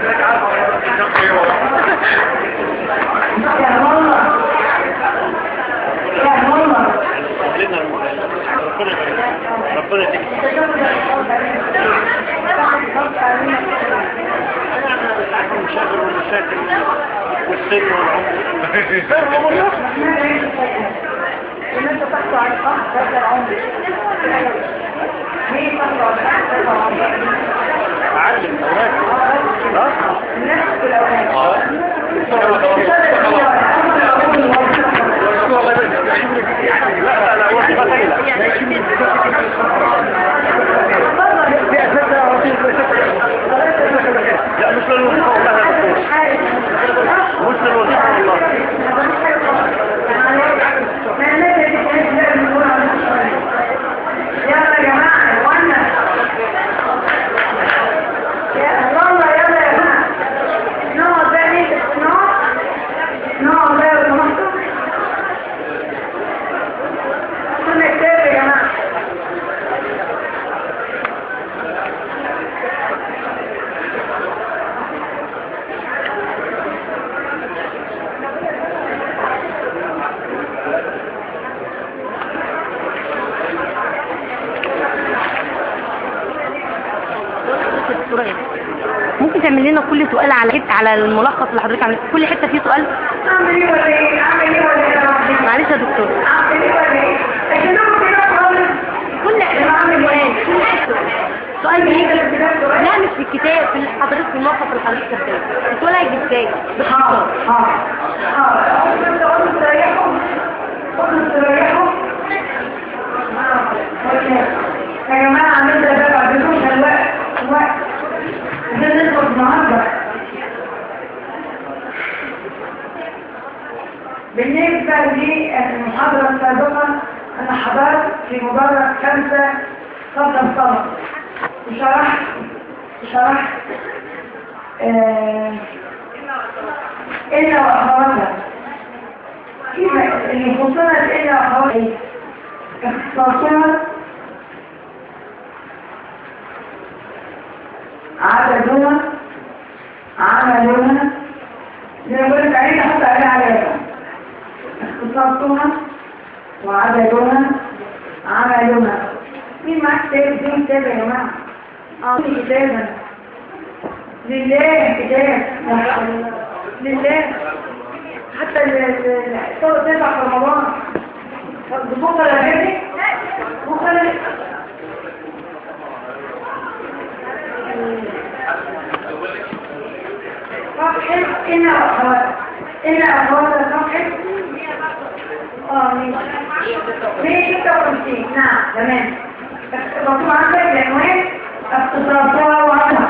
يا ماما يا ماما ربنا ربنا يديك المشاكل والمشاكل والسن والعمر ان انت تحصل على الصح هذا العمر هي تحصل على الصح هذا العمر علم أولاد الناس في الاولاد لا لا واحد لا مش للوظيفة والله يا دكتور مش للوظيفة والله يلا يا جماعة يا اخوانا يا الله يلا يا جماعة نقعد بقى ليه نقعد نقعد بقى لو سمحتوا كنا كتاب يا جماعة ممكن تعمل لنا كل سؤال على حته على الملخص اللي حضرتك عملته كل حته فيه سؤال اعمل ايه ولا ايه اعمل ايه ولا ايه يا ربي؟ معلش يا دكتور اعمل ايه ولا ايه اكلمه كده خالص كل اعمل ايه كل حته سؤال بيجي لا مش في الكتاب في اللي حضرتك في الملخص اللي حضرتك كاتباه السؤال هيجي ازاي حاضر باختصار حاضر حاضر انت قلت تريحوا قلت تريحوا يا جماعة عملت ده بعد كده الوقت الوقت عشان ندخل النهارده بالنسبة للمحاضرة السابقة أنا حضرت في مدرج خمسة قبل الصلاة وشرحت وشرحت آه إلا وأخواتها كيف اللي يخصنا إلا وأخواتها إيه؟ اختصاصها عددها عملها زي ما بقولك عليه نحط عليها علامة اختصاصها وعددها عملها مين معاك كتاب دي كتاب يا جماعة؟ اه في كتابا لله كتاب لله حتى الصورة تنفع في رمضان طب بكرة يا بنتي بكرة صفحة إن أخوات إن أخوات صفحة اه ماشي ماشي 56 نعم تمام مكتوب عندك العنوان اختصاصها وعملها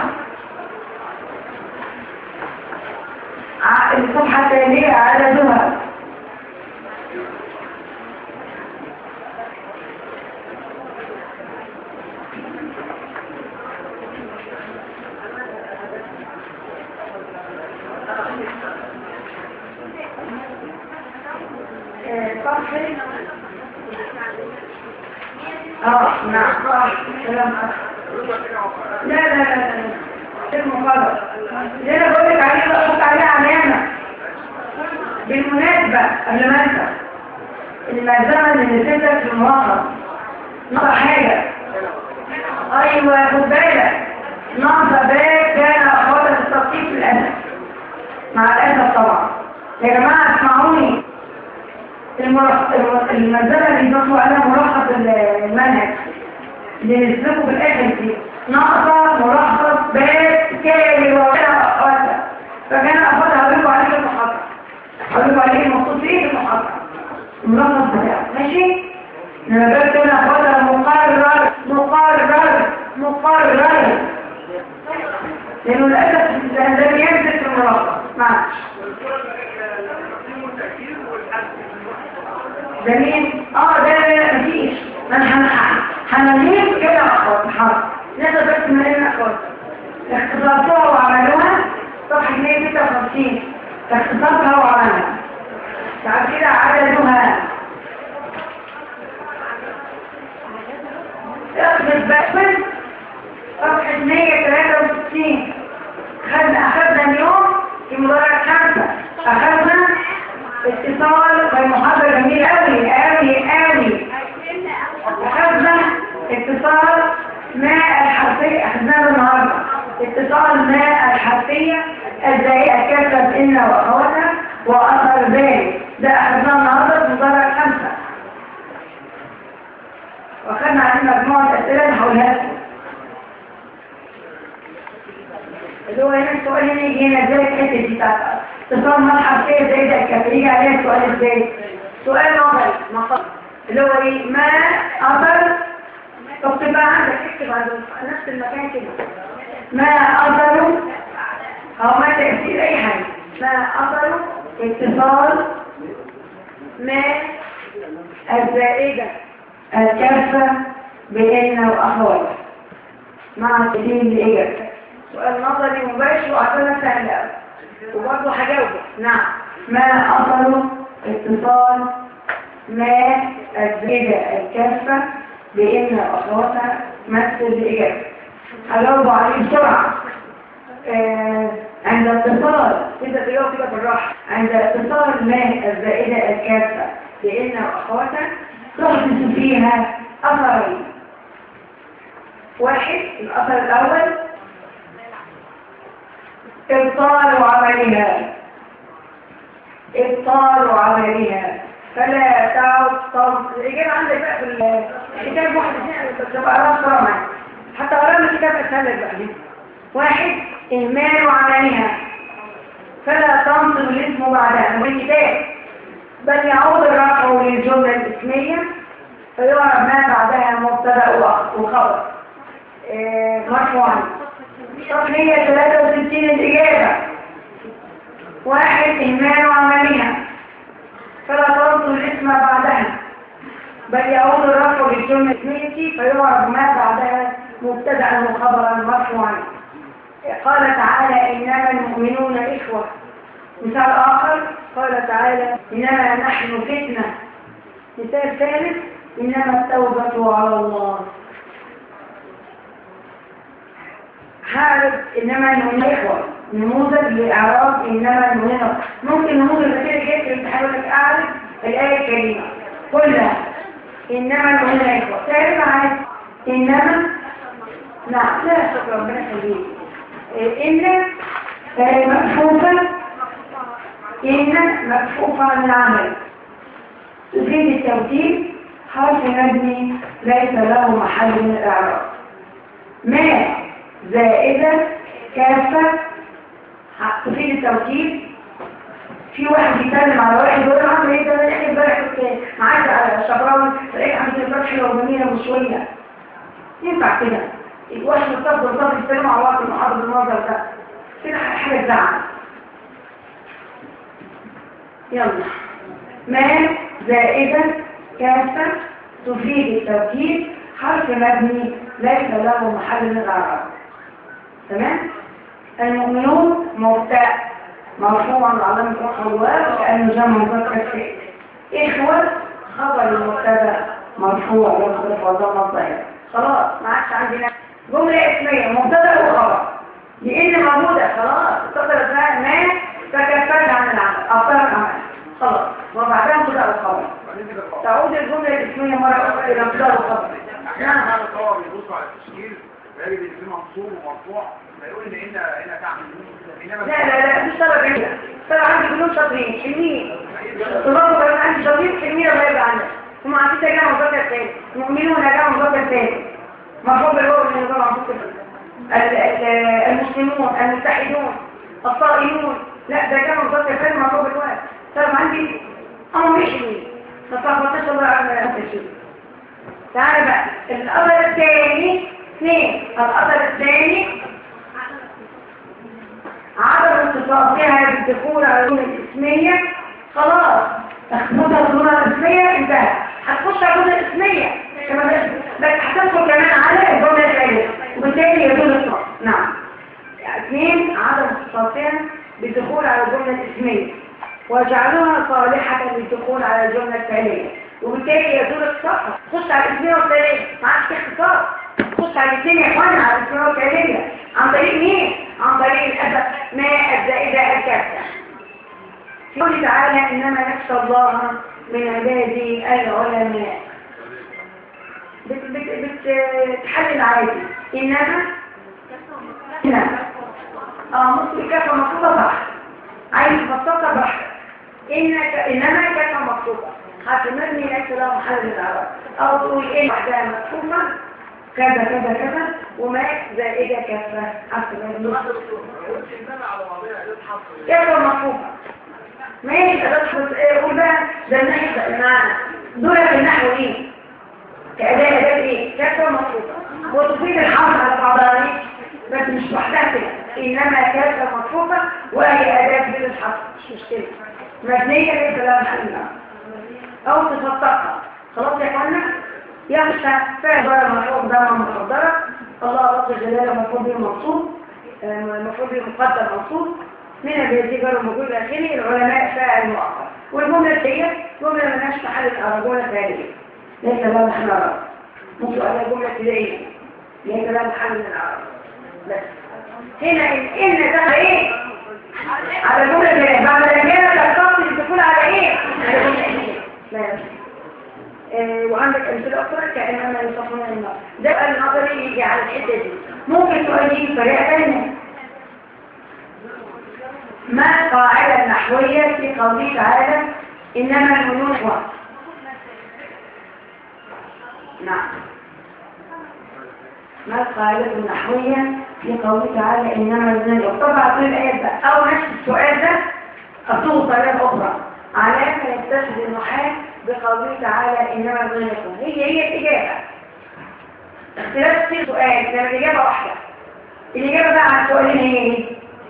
الصفحة التالية عددها صفحة اه نعم صح كلام لا لا لا لا اسمه غلط اللي انا بقول لك عليه بحط عليه علامه بالمناسبه قبل ما انسى الملزمه اللي نسيتك في المواقف نقطه حاجه ايوه خد بالك نقطه باب كان اخوات التخطيط في الاسد مع الاسد طبعا يا جماعه اسمعوني المرخ... المنزلة اللي بيضافوا عليها ملخص المنهج اللي نسلكوا في الآخر دي ناقصة ملخص باب كامل وغيرها أخواتها فكان أخواتها هقولكوا عليه في المحاضرة هقولكوا عليه المخصوص إيه في المحاضرة الملخص بتاعه ماشي؟ لما باب كامل أخواتها مقرر مقرر مقرر لأنه للأسف ده بينزل في الملخص معلش ده مين؟ اه ده مفيش انا هنجيب كده اخوات حاضر نقدر بس مليون اخوات اختصاصها وعملوها صفحة 156 اختصاصها وعملها بعد كده عددها اخذ بس صفحة 163 خدنا اخذنا اتصال ما الحرفية الزائدة كثرة إن وأخواتها وأثر ذلك ده أخذناه النهاردة في مدرج خمسة وأخذنا عليه مجموعة أسئلة نحولها لكم اللي هو هنا السؤال هنا يجي هنا ازاي الحته دي بتاعت اتصال ما الحرفية زائدة الكثرة يجي عليها السؤال ازاي سؤال نظري مقصد اللي هو ايه ما أثر طب تبقى عندك اكتب عند نفس المكان كده ما أثر أو ما تأثير أي حاجة ما أثر اتصال ما الزائدة الكافة بين وأخواتها مع تدين الإجابة سؤال نظري مباشر وعطانا سهل أوي وبرضه هجاوبه نعم ما أثر اتصال ما الزائدة الكافة بإن أخواتها مثل الإجابة هجاوبه عليه بسرعة آه عند اتصال كده تجاوب كده بالراحة عند اتصال ما الزائدة الكافة بإن أخواتها تحدث فيها أثرين واحد الأثر الأول إبطال عملها إبطال عملها فلا تعد طب الإجابة عندك بقى في الكتاب واحد اثنين بس بقى أقراها بسرعة معاك حتى أقراها من الكتاب أسهل لك بقى دي واحد إهمال عملها فلا تنصب الاسم بعدها من الكتاب بل يعود الرفع للجملة الاسمية فيعرف ما بعدها مبتدا وخبر إيه مرفوعا صفحية 63 الإجابة واحد إهمال عملها فلا تنصب الاسم بعدها بل يعود الرفع للجملة الاسمية فيعرف ما بعدها مبتدا وخبرا مرفوعا قال تعالى إنما المؤمنون إخوة مثال آخر قال تعالى إنما نحن فتنة مثال ثالث إنما التوبة على الله حارب إنما المؤمنون إخوة نموذج لإعراب إنما المؤمنون ممكن نموذج كتير جدا في الامتحان يقول لك أعرف الآية الكريمة كلها إنما المؤمنون إخوة تعرف عن إنما نعم لا شكرا ربنا يخليك إن مكفوفة إن مكفوفة عن العمل تفيد التوكيد حرف مبني ليس له محل من الإعراب ما زائدة كافة تفيد التوكيد في واحد بيتكلم على واحد يقول له عامل ايه ده انا احنا امبارح كنت معاك على الشبراوي لقيت عندي الفرق حلوه وجميله وشويه ينفع كده واحد متصل وصل يتكلم على وقت المحاضره بالمنظر ده كده حاجه تزعل يلا ما زائدة كافة تفيد التوكيد حرف مبني ليس له محل من الأعراب تمام المؤمنون مبتع مرفوع علامة رفع الواو كأنه جمع مذكر سالم إخوة خبر المبتدا مرفوع يخلف وضم الظاهر خلاص ما عادش عندنا جملة اسمية مبتدا وخبر لأن موجودة خلاص اتصل اسمها ما تكفلت عن العمل أبطلت عمل خلاص وبعدها مبتدا وخبر تعود الجملة الاسمية مرة أخرى إلى مبتدا وخبر نعم هذا طبعا بيبصوا على التشكيل ويجب ان في منصوب ومرفوع فيقول ان هنا هنا تعمل انما لا لا لا مش طلب عندي طلب عندي كلهم شاطرين حلمين طلاب كمان عندي شاطرين حلمين الله يبقى عندك هم عندي تجاه مذكر ثاني المؤمنون تجاه مذكر ثاني مرفوع بالواو من طبعا المسلمون المتحدون الصائمون لا ده جمع مذكر ثاني مرفوع بالواو طلب عندي اه مش حلمين فصاحبتش الله على الشيء تعالى بقى الأثر الثاني اثنين الأثر الثاني عدم اتصافها بالدخول على الجملة الاسمية خلاص تخبطها الجملة الاسمية انتهى هتخش على الجملة الاسمية بس هتدخل كمان على الجملة الثانية وبالتالي يدل الصف نعم اثنين عدم اتصافها بالدخول على الجملة الاسمية وجعلها صالحة للدخول على الجملة التالية وبالتالي يدور الصفحة خش على الاثنين والتالية ما عادش اختصار خش على الاثنين يا اخوانا على الاثنين والتالية عن طريق مين؟ عن طريق الأسف ما الزائدة الكافة يقول تعالى إنما يخشى الله من عباده العلماء بت- بت- بتحلل عادي إنما هنا كفة مكتوبة صح عايز تبسطها براحتك إنك إنما كفة مكتوبة حرف مبني ليس له محل من الإعراب أو تقول إيه وحدها مكتوبة كذا كذا كذا وما زائدة كفة حرف مبني كفة مكتوبة ماشي أدخل إيه قول بقى ده النحو المعنى دول في النحو إيه كأداة أداة إيه كفة مكتوبة وتفيد الحرف على بعضها إيه؟ بس مش وحدها كده إنما كفة مكتوبة وهي أداة بين الحرف مش مشكلة مبنية ليس لها محل من أو تفطقها خلاص يا اخوانا يخشى فعل ضرر مرفوض ده مصدرة الله رب جلاله مفعول به منصوب المفعول به مقدر منصوب من الذي جرى موجود اخره العلماء فاعل مؤخر والجمله الثانيه جمله مالهاش محل الارجوله ثانيه ليس لها محل اعراب ممكن على جمله ابتدائيه ليس لها محل من الاعراب بس هنا ان ده ايه على جمله ثانيه بعد الجمله تتصل تكون على ايه على جمله ثانيه لا آه، وعندك أمثلة أخرى كأنما يصفون النار ده بقى النظري يجي على الحتة دي ممكن سؤال يجي بطريقة ثانية ما القاعدة النحوية في قوله تعالى إنما المؤمنون إخوة نعم ما القاعدة النحوية في قوله تعالى إنما المؤمنون إخوة طبعا كل الآيات ده أو نفس السؤال ده أصوغ طريقة أخرى علامة يستشهد النحاة بقوله تعالى إنما المؤمنون إخوة هي هي الإجابة اختلاف في سؤال كانت الإجابة واحدة الإجابة بقى عن السؤالين هي إيه؟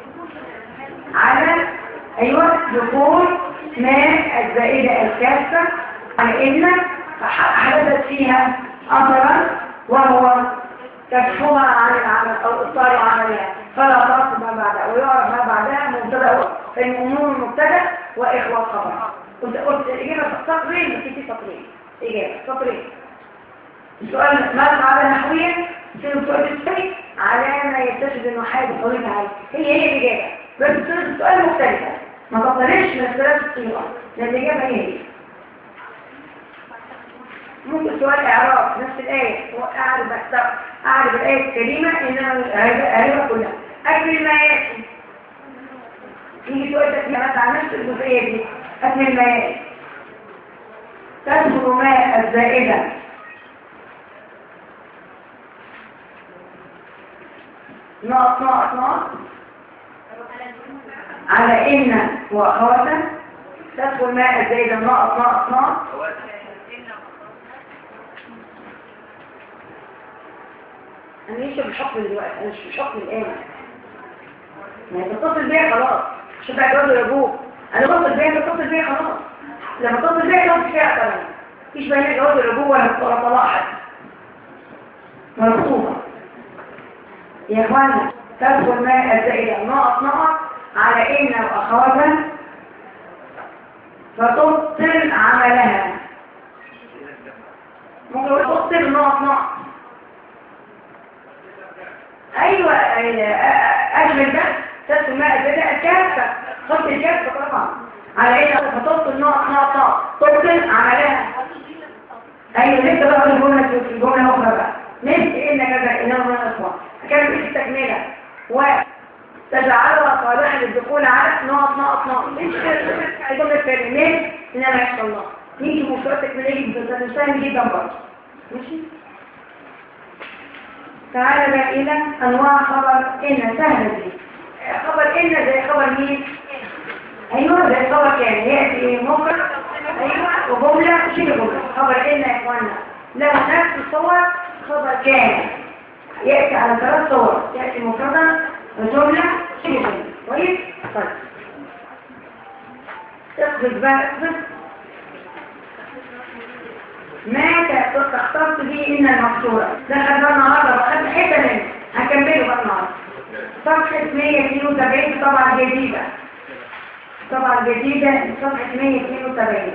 على أيوة دخول ما الزائدة الكافة على إن حدثت فيها أثرا وهو كشفها عن العمل أو إبطال عملها فلا تعرف ما بعدها ويعرف ما بعدها مبتدأ فالأمور مبتدأ وإخوة خبر كنت قلت الإجابة تقريبا بس في تقريبا إجابة تقريبا السؤال ما القاعدة النحوية في السؤال الثاني على ما يستشهد النحاة بقوله تعالى هي هي الإجابة بس السؤال مختلفة ما تطلعش من الثلاث الصيغة لأن الإجابة هي هي ممكن سؤال إعراب نفس الآية أعرف أكثر أعرف الآية الكريمة إنما الآية كلها أكمل ما يأتي يجي سؤال تكملات عن نفس الجزئية دي أكمل ما يأتي تذكر ما الزائدة نقط نقط نقط على إن وأخواتا تدخل ماء الزايدة نقط نقط نقط أنا ليش بحكم دلوقتي أنا مش بحكم الآن ما تتصل بيا خلاص مش بقى جوز لأبوك أنا بتصل بيا بتصل بيا خلاص لما تتصل بيا خلاص فيها طبعا مفيش بقى جوز لأبوه ولا ولا طلاق حد مرفوضة يا اخوانا تدخل ماء الزائدة نقط نقط على إن وأخواتها فتبطل عملها ممكن يقول تبطل نقط نقط أيوة أجمل ده تدخل ماء الزائدة الكافة خط الكافة طبعا على إن فتبطل نقط نقط نقط تبطل عملها أيوة لسه بقى الجملة في الجملة أخرى بقى نفس إن كذا إنه من الأخوة كانت في التكملة وتجعلها صالحا للدخول على نقط نقط نقط مش الجملة الكلمات إنما يحصل الله نيجي مشروع تكملية جدا سهل جدا برضه ماشي تعالى بقى إلى أنواع خبر إن سهلة دي خبر إن زي خبر مين؟ أيوة زي خبر كان يأتي إيه مفرد أيوة وجملة شيل جملة خبر إن يا إخوانا لو نفس الصور خبر كان يأتي على ثلاث صور يأتي مفردا وجملة شيل جملة كويس؟ طيب اخذ بقى اخذ ماذا اخترت به إن المقصورة ده خدنا النهارده وخدنا حتة منه هكمله بقى النهارده صفحة 172 طبعا جديدة طبعا جديدة صفحة 172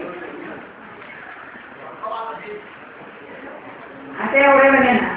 هتلاقي قريبة منها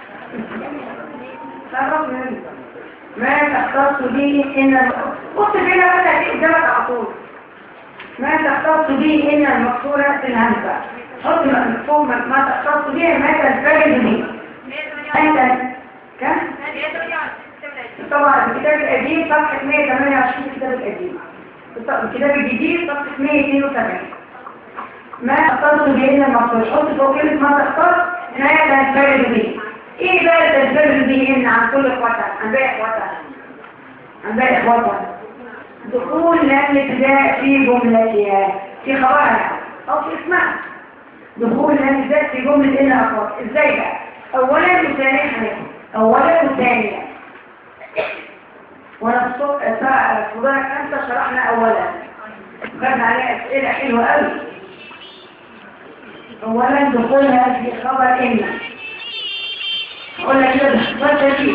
تعرف منها ما تختص به إن بص فينا بس هتلاقي قدامك على طول ما تختص به إن المقصورة في الهمزة حط مفهوم ما تختص به ما تنفرد به أنت كم؟ طبعا الكتاب القديم صفحة 128 الكتاب القديم الكتاب الجديد صفحة 172 ما اخترت به إلا المقصود حط فوق كلمة ما تختار ما تنفرد به ايه بقى تنفرد به إن عن كل اخواتها عن باقي اخواتها عن باقي اخواتها دخول لم ابتداء في جملتها في خبرها او في اسمها دخول لم ابتداء في جملة إلا اخوات ازاي بقى اولا وثانيا اولا وثانيا وانا في الصبح الساعة فضلك انت شرحنا اولا خدنا عليه اسئلة حلوة قوي اولا دخولها في خبر ان اقول لك كده باختصار شديد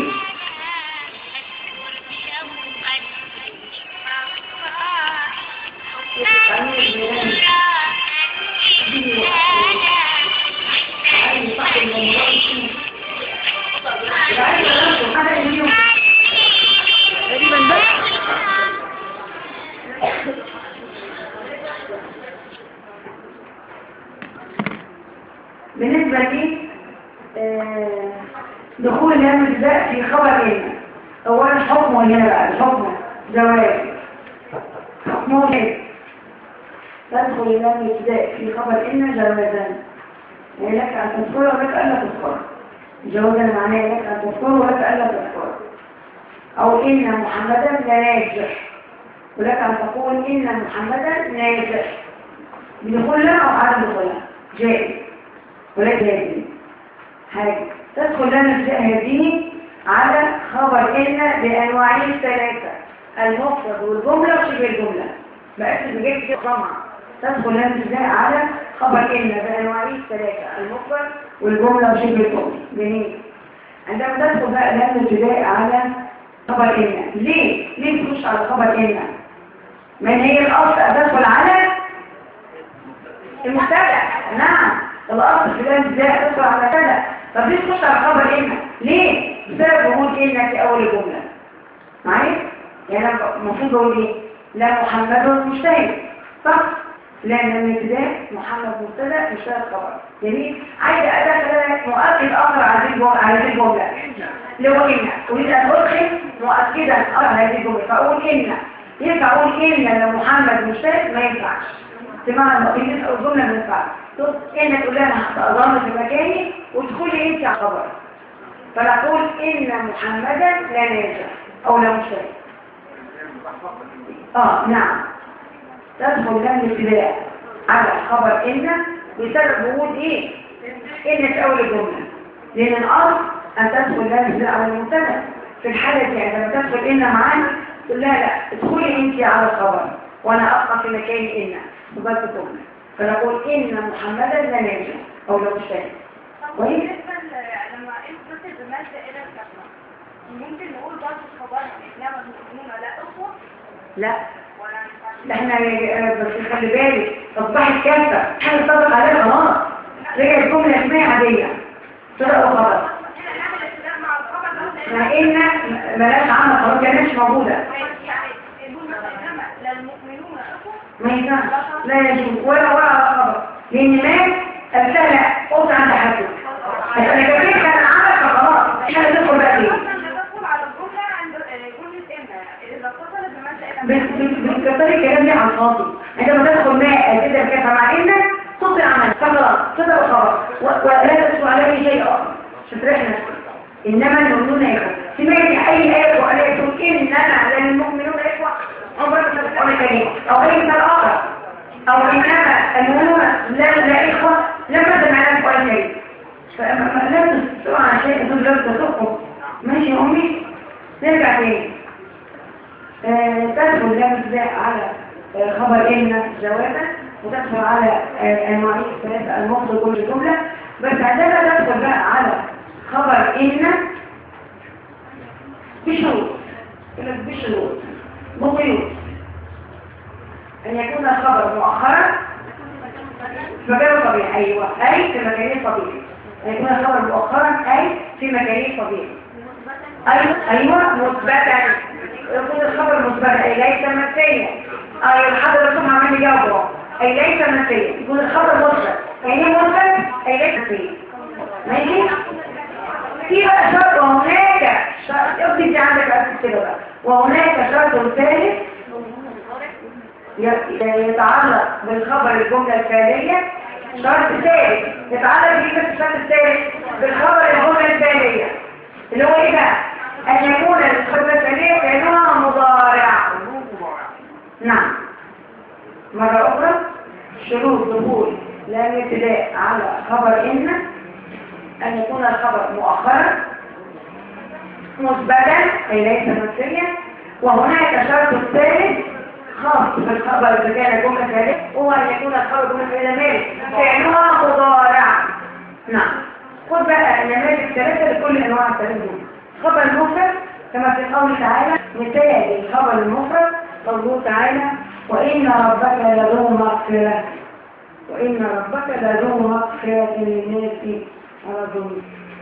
تقريبا بس بالنسبة لي آه، دخول لام الابتداء في خبر هنا اولا حكمه هنا بقى الحكم زواج حكمه هنا تدخل لام الابتداء في خبر ان جوازا يعني لك ان تذكره ولك الا تذكره جوازا معناه لك ان تذكره ولك الا تذكره او ان محمدا ناجح ولك ان تقول ان محمدا ناجح بدخول لها او عدم دخولها جائز ولا جائز حاجة تدخل لنا في هذه على خبر إن بأنواعه الثلاثة المفرد والجملة وشبه الجملة بقى بجيب كده طمع تدخل لنا في على خبر إن بأنواعه الثلاثة المفرد والجملة وشبه الجملة جميل عندما تدخل بقى لنا ابتداء على خبر إن ليه؟ ليه تخش على خبر إن؟ من هي الأصل تدخل على المبتدا نعم الأصل في الآن ازاي تدخل على كذا طب ليه تخش على خبر إن ليه بسبب وجود إن في أول الجملة معايا يعني أنا المفروض أقول إيه لا محمد مجتهد صح لأن الابتداء محمد مبتدا مجتهد خبر جميل عايز أدخل مؤكد آخر على هذه الجملة على هذه الجملة اللي هو إن أريد أن أدخل مؤكدا آخر على هذه الجملة فأقول إن ينفع أقول إن لو محمد مجتهد ما ينفعش بمعنى المقيمين أو الجملة ما ينفعش تقول إن تقول لها أنا هضامن في مكاني وتدخلي أنت على خبر فنقول إن محمدا لا ناجح أو لا مجتهد آه نعم تدخل لام الابتداء على خبر إن بسبب وجود إيه؟ إن في أول الجملة لأن الأصل أن تدخل لام الابتداء على المبتدا في الحالة دي عندما تدخل إن معانا تقول لها لا ادخلي أنت على الخبر وأنا أبقى في مكان إن وبس جملة فنقول إن محمدا لا ناجح أو لا مجتهد كويس؟ بالنسبة ل- لما اثبت بمادة إلى الكلمة ممكن نقول برضه في خبرها إنما المؤمنون لا أخوة لا ولا ينفعش ده احنا آه، بس خلي بالك أصبحت كافة احنا نطبق عليها خلاص رجعت جملة اسمها عادية صدق وخبر هنا نعمل ابتداء مع الخبر ده مع إن ملاش عامة خلاص كانتش موجودة يعني نقول مثلا إنما لا المؤمنون أخوة ما ينفعش لا يجوز ولا ولا على خبر لأن ما أبتلع قلت عند حدث بس أنا كمان كان عمل فخلاص احنا ندخل بقى ليه مثلا ندخل على الجملة عند آه، جملة إن إذا اتصلت بمادة إلى بتكتر الكلام ده على الفاضي عندما تدخل ما كده الكافة مع إنك صوت العمل فخلاص صدق وخبر و- ولا تدخل عليه شيء آخر شتريح نفسك إنما المؤمنون إخوة سمعت أي آية وقالت تقول إنما لا المؤمنون إخوة عمرك ما تقول كلمة أو أي مثال آخر أو إنما المؤمنون لا لا إخوة لما سمعنا القرآن الكريم فما لا تستطيع على شيء تقول لا تسقط ماشي يا أمي نرجع تاني آه، تدخل لام ابتداء على آه، خبر إن جوابا وتدخل على آه، المواعيد الثلاثة المفضل كل جملة بس عندما تدخل بقى على خبر إن بشروط يقول لك بشروط بقيود أن يكون الخبر مؤخرا في مكان طبيعي أيوة أي في مكان طبيعي أن يكون الخبر مؤخرا أي في مكان طبيعي أيوة أيوة مثبتا يكون الخبر مثبتا أي ليس منفيا أيوة الحضر الرسول عمال يجاوبه أي ليس منفيا يكون الخبر مثبت يعني إيه مثبت أي ليس منفيا ماشي في بقى شرط هناك وهناك شرط اكتب دي عندك بس كده بقى وهناك شرط ثالث ي- يتعلق بالخبر الجملة الفعلية شرط ثالث يتعلق بيه بس الشرط الثالث بالخبر الجملة الفعلية اللي هو ايه بقى؟ ان يكون الخبر الفعلية فعلها مضارع نعم مرة أخرى شروط دخول لام ابتداء على خبر إن أن يكون الخبر مؤخرا مثبتا أي ليس منفيا وهناك شرط الثالث خاص بالخبر إذا كان جملة ثالث هو أن يكون الخبر جملة ثالثة مالك فعلها مضارع نعم خد بقى النماذج الثلاثة لكل أنواع الثلاثة دول خبر المفرد كما في قوله تعالى مثال الخبر المفرد قوله تعالى وإن ربك لذو مغفرة وإن ربك لذو مغفرة للناس على ظلم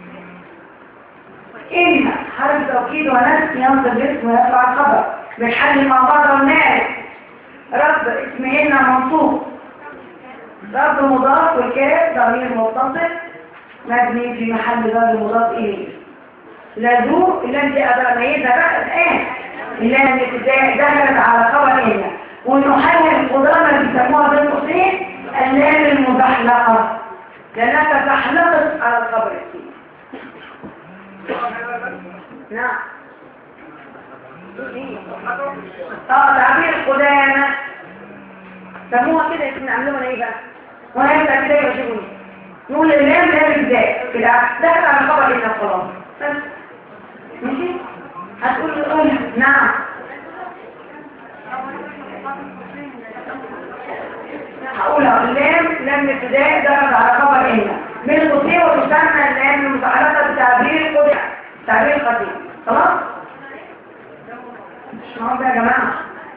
إن حرف توكيد ونفس ينصب اسم ويرفع الخبر بالحل مع بعض والناس رب اسمهن منصوب رب مضاف والكاف ضمير متصل مبني في محل ضرب مضاف إليه لذو اللام دي أداة ميزة بقى الآن اللام الابتداء دخلت على خبر إن ونحول القدامى اللي بيسموها بين قوسين اللام المزحلقة لأنها تزحلقت على الخبر الثاني نعم اه تعبير القدامى سموها كده يمكن نعملوها ايه بقى وانا يبقى كده يعجبني نقول اللام لام ازاي كده دخل على خبر إن خلاص بس ماشي هتقول قول نعم هقولها اللام لام ابتداء دخل على خبر إن من القصير وتسمى اللام المتعلقة بتعبير قدام تعبير قديم خلاص مش معقول ده يا جماعة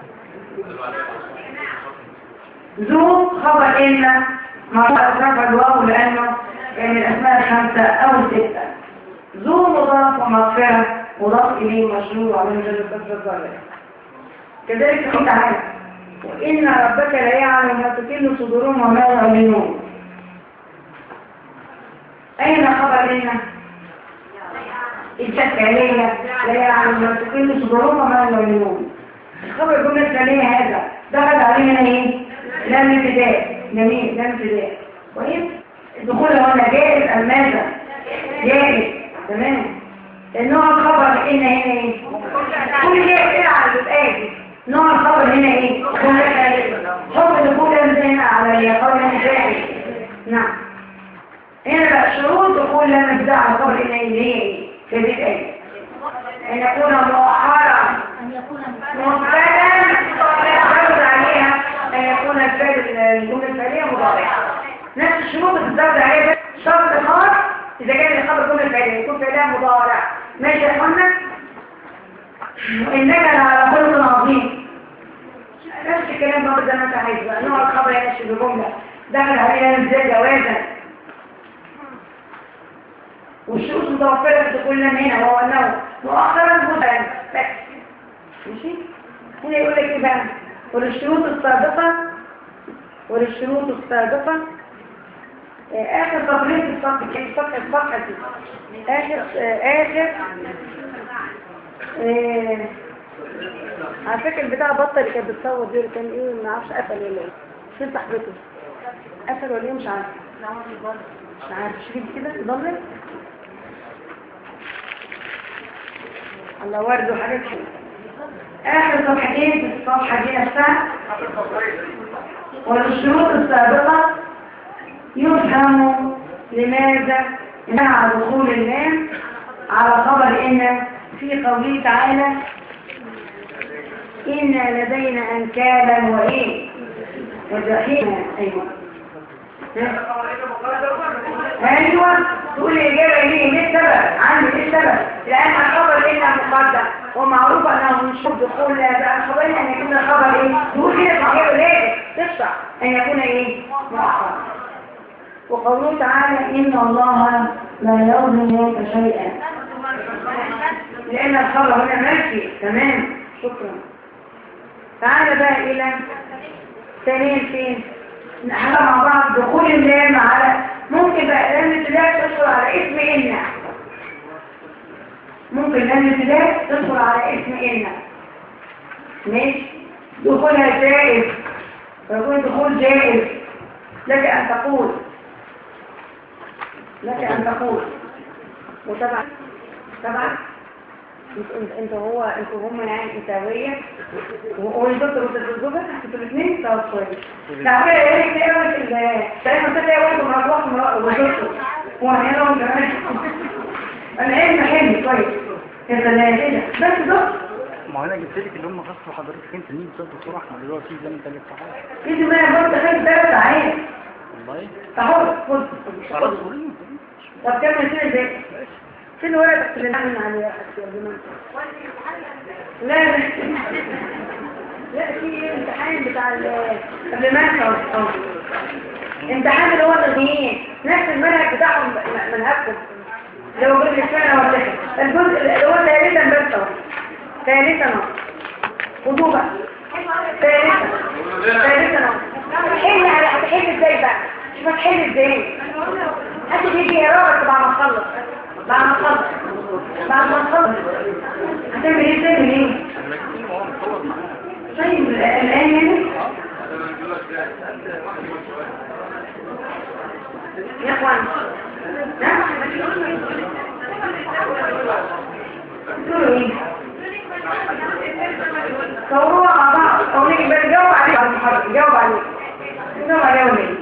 ذو خبر إن مرة أسرف الواو لأنه من الأسماء الخمسة أو الستة ذو مضاف ومغفرة مضاف إليه مشروع ومن جل الكسر الظاهر كذلك في تعالى وإن ربك لا يعلم ما تكل صدورهم وما يعلنون أين خبر إن الشكالية لا يعلم ما تكل صدورهم وما يعلنون الخبر الجملة الثانية هذا دخل علينا ايه؟ لام ابتداء جميل لام ابتداء كويس الدخول هنا جائز أم ماذا؟ جائز تمام النوع الخبر هنا هنا ايه؟ كل شيء تلعب بتآدي نوع الخبر هنا ايه؟ حب دخول هنا على الخبر هنا جائز نعم هنا بقى شروط دخول لام ابتداء على الخبر هنا ايه؟ هي ايه؟ في بيت ايه؟ أن يكون مؤخرا مثبتا يعتمد عليها أن يكون الفعل الجملة الفعلية مضارعة نفس الشروط اللي بتزود عليها بس شرط خاص إذا كان الخبر الجملة الفعلية يكون فعلها مضارع ماشي يا اخوانا وإنك لعلى خلق عظيم نفس الكلام برضه زي ما انت عايز بقى نوع الخبر يمشي بجملة دخل عليها ازاي جوازا والشروط متوفرة في دخول لنا هنا وهو أنه مؤخرا مدعم بس ماشي هنا يقول لك ايه بقى وللشروط السابقة وللشروط السابقة آه، آخر تطريق الصفحة كيف الصفحة الصفحة دي آخر آه، آخر آه، على فكرة البتاع بطل اللي كانت بتصور دي اللي كان ايه ما اعرفش قفل ولا ايه فين صاحبته قفل ولا ايه مش عارف مش عارف شوفي كده ضلت الله ورد وحاجات كده آخر صفحتين في الصفحة دي نفسها والشروط السابقة يفهم لماذا مع دخول اللام على خبر إن في قوله تعالى إن لدينا أنكالا وإيه وجحيما أيوة ايوه تقول الاجابه ليه ليه السبب عندي ليه السبب لان الخبر انها مقدم ومعروف انه من شرط دخول بقى الخبر ان يكون الخبر ايه تقول كده في الاجابه ليه تشرح ان يكون ايه مؤخر وقوله تعالى ان الله لا يظلم منك شيئا لان الخبر هنا ماشي تمام شكرا تعالى بقى الى ثانيا فين نحن مع بعض دخول اللام على ممكن بقى لام ابتداء تشعر على اسم إن ممكن لام الابتداء تدخل على اسم إن ماشي دخولها جائز يكون دخول جائز لك أن تقول لك أن تقول وطبعا طبعا انت انت انت هو انت هم يعني انت وهي وهو الدكتور والدكتور انتوا الاثنين طب كويس تعالى يا ريت ايه وقت ال تقريبا كده يا وقت مروح ودكتور هو هنا لهم كمان انا ايه محل كويس كده لا كده بس دكتور ما انا جبت لك اللي هم خصوا حضرتك انت مين بالظبط دكتور احمد اللي هو فيه زي ما انت جبت حضرتك يجي ما يا برضه خد ثلاث ساعات والله اهو خد خلاص قولي طب كمل كده ازاي فين ورقتك اللي نعمل عليها لا لا لا في امتحان بتاع ال- قبل ما انسى امتحان اللي هو الرياضيين نفس المنهج بتاعهم م- منهجكم اللي هو جزء السنة والسنة الجزء اللي هو ثالثا بس اهو ثالثا اهو خدوه بقى ثالثا ثالثا اهو حل على هتحل ازاي بقى شوف هتحل ازاي هاتي دي يقرا بس بعد ما تخلص بعد ما تخلص بعد ما تخلص هتعمل ايه تعمل ايه طيب الان يعني يا اخوان نعم تقولوا ايه صوروها مع بعض او نيجي بس جاوب عليه بعد المحاضرة جاوب عليه جاوب عليه ولا ايه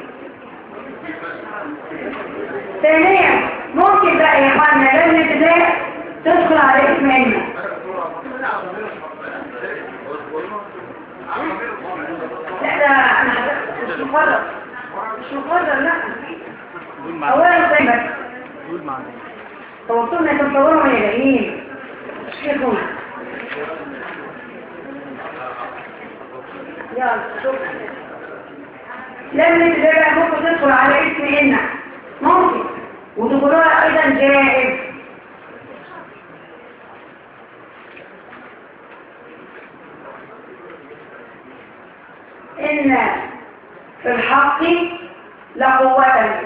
ثانيا ممكن بقى يا اخوانا لازم الابتداء تدخل على اسم علمك لا ده انا حضرتك مش مقرر مش مقرر لا قول معايا اولا طيبك قول معايا توصلنا تصوروا من الجايين شيخون يلا شوف لم الابتداء ممكن تدخل على اسم إن ممكن ودخولها أيضا جائز إن في الحق لقوة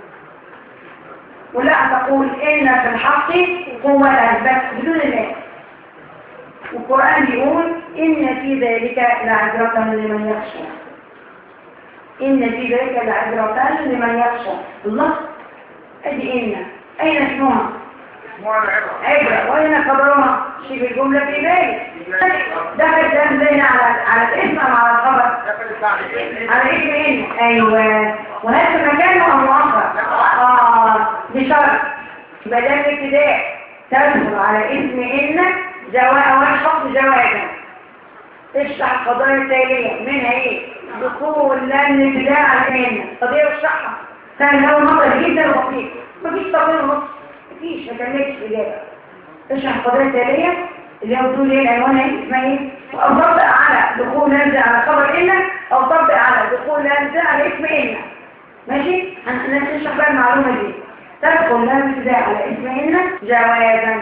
ولا تقول إن في الحق قوة بس بدون الله والقرآن بيقول إن في ذلك لعبرة لمن يخشى إن في ذلك لعبرة لمن يخشى الله أدي إن أين اسمها اسمها العبرة عبرة وأين خبرها شيء بالجملة في ذلك دخل ده زينا على على الاسم أم على الخبر دخلت بعد ايه على اسم إن أيوة وهل في مكانه أم مؤخر آه بشرط يبقى ده الابتداء تدخل على اسم إن جواء والحق جوازا اشرح القضايا التالية منها ايه دخول لم الابتداء على إن قضية اشرحها كان أول مرة جدا وبسيط مفيش تقرير نص مفيش ما كملتش إجابة اشرح القضايا التالية اللي هو بتقول ايه العنوان ايه اسمها ايه او طبق على دخول لمزة على خبر إن او طبق على دخول لمزة على اسم إن ماشي هنشرح بقى المعلومة دي تدخل لمزة على اسم إن جوازا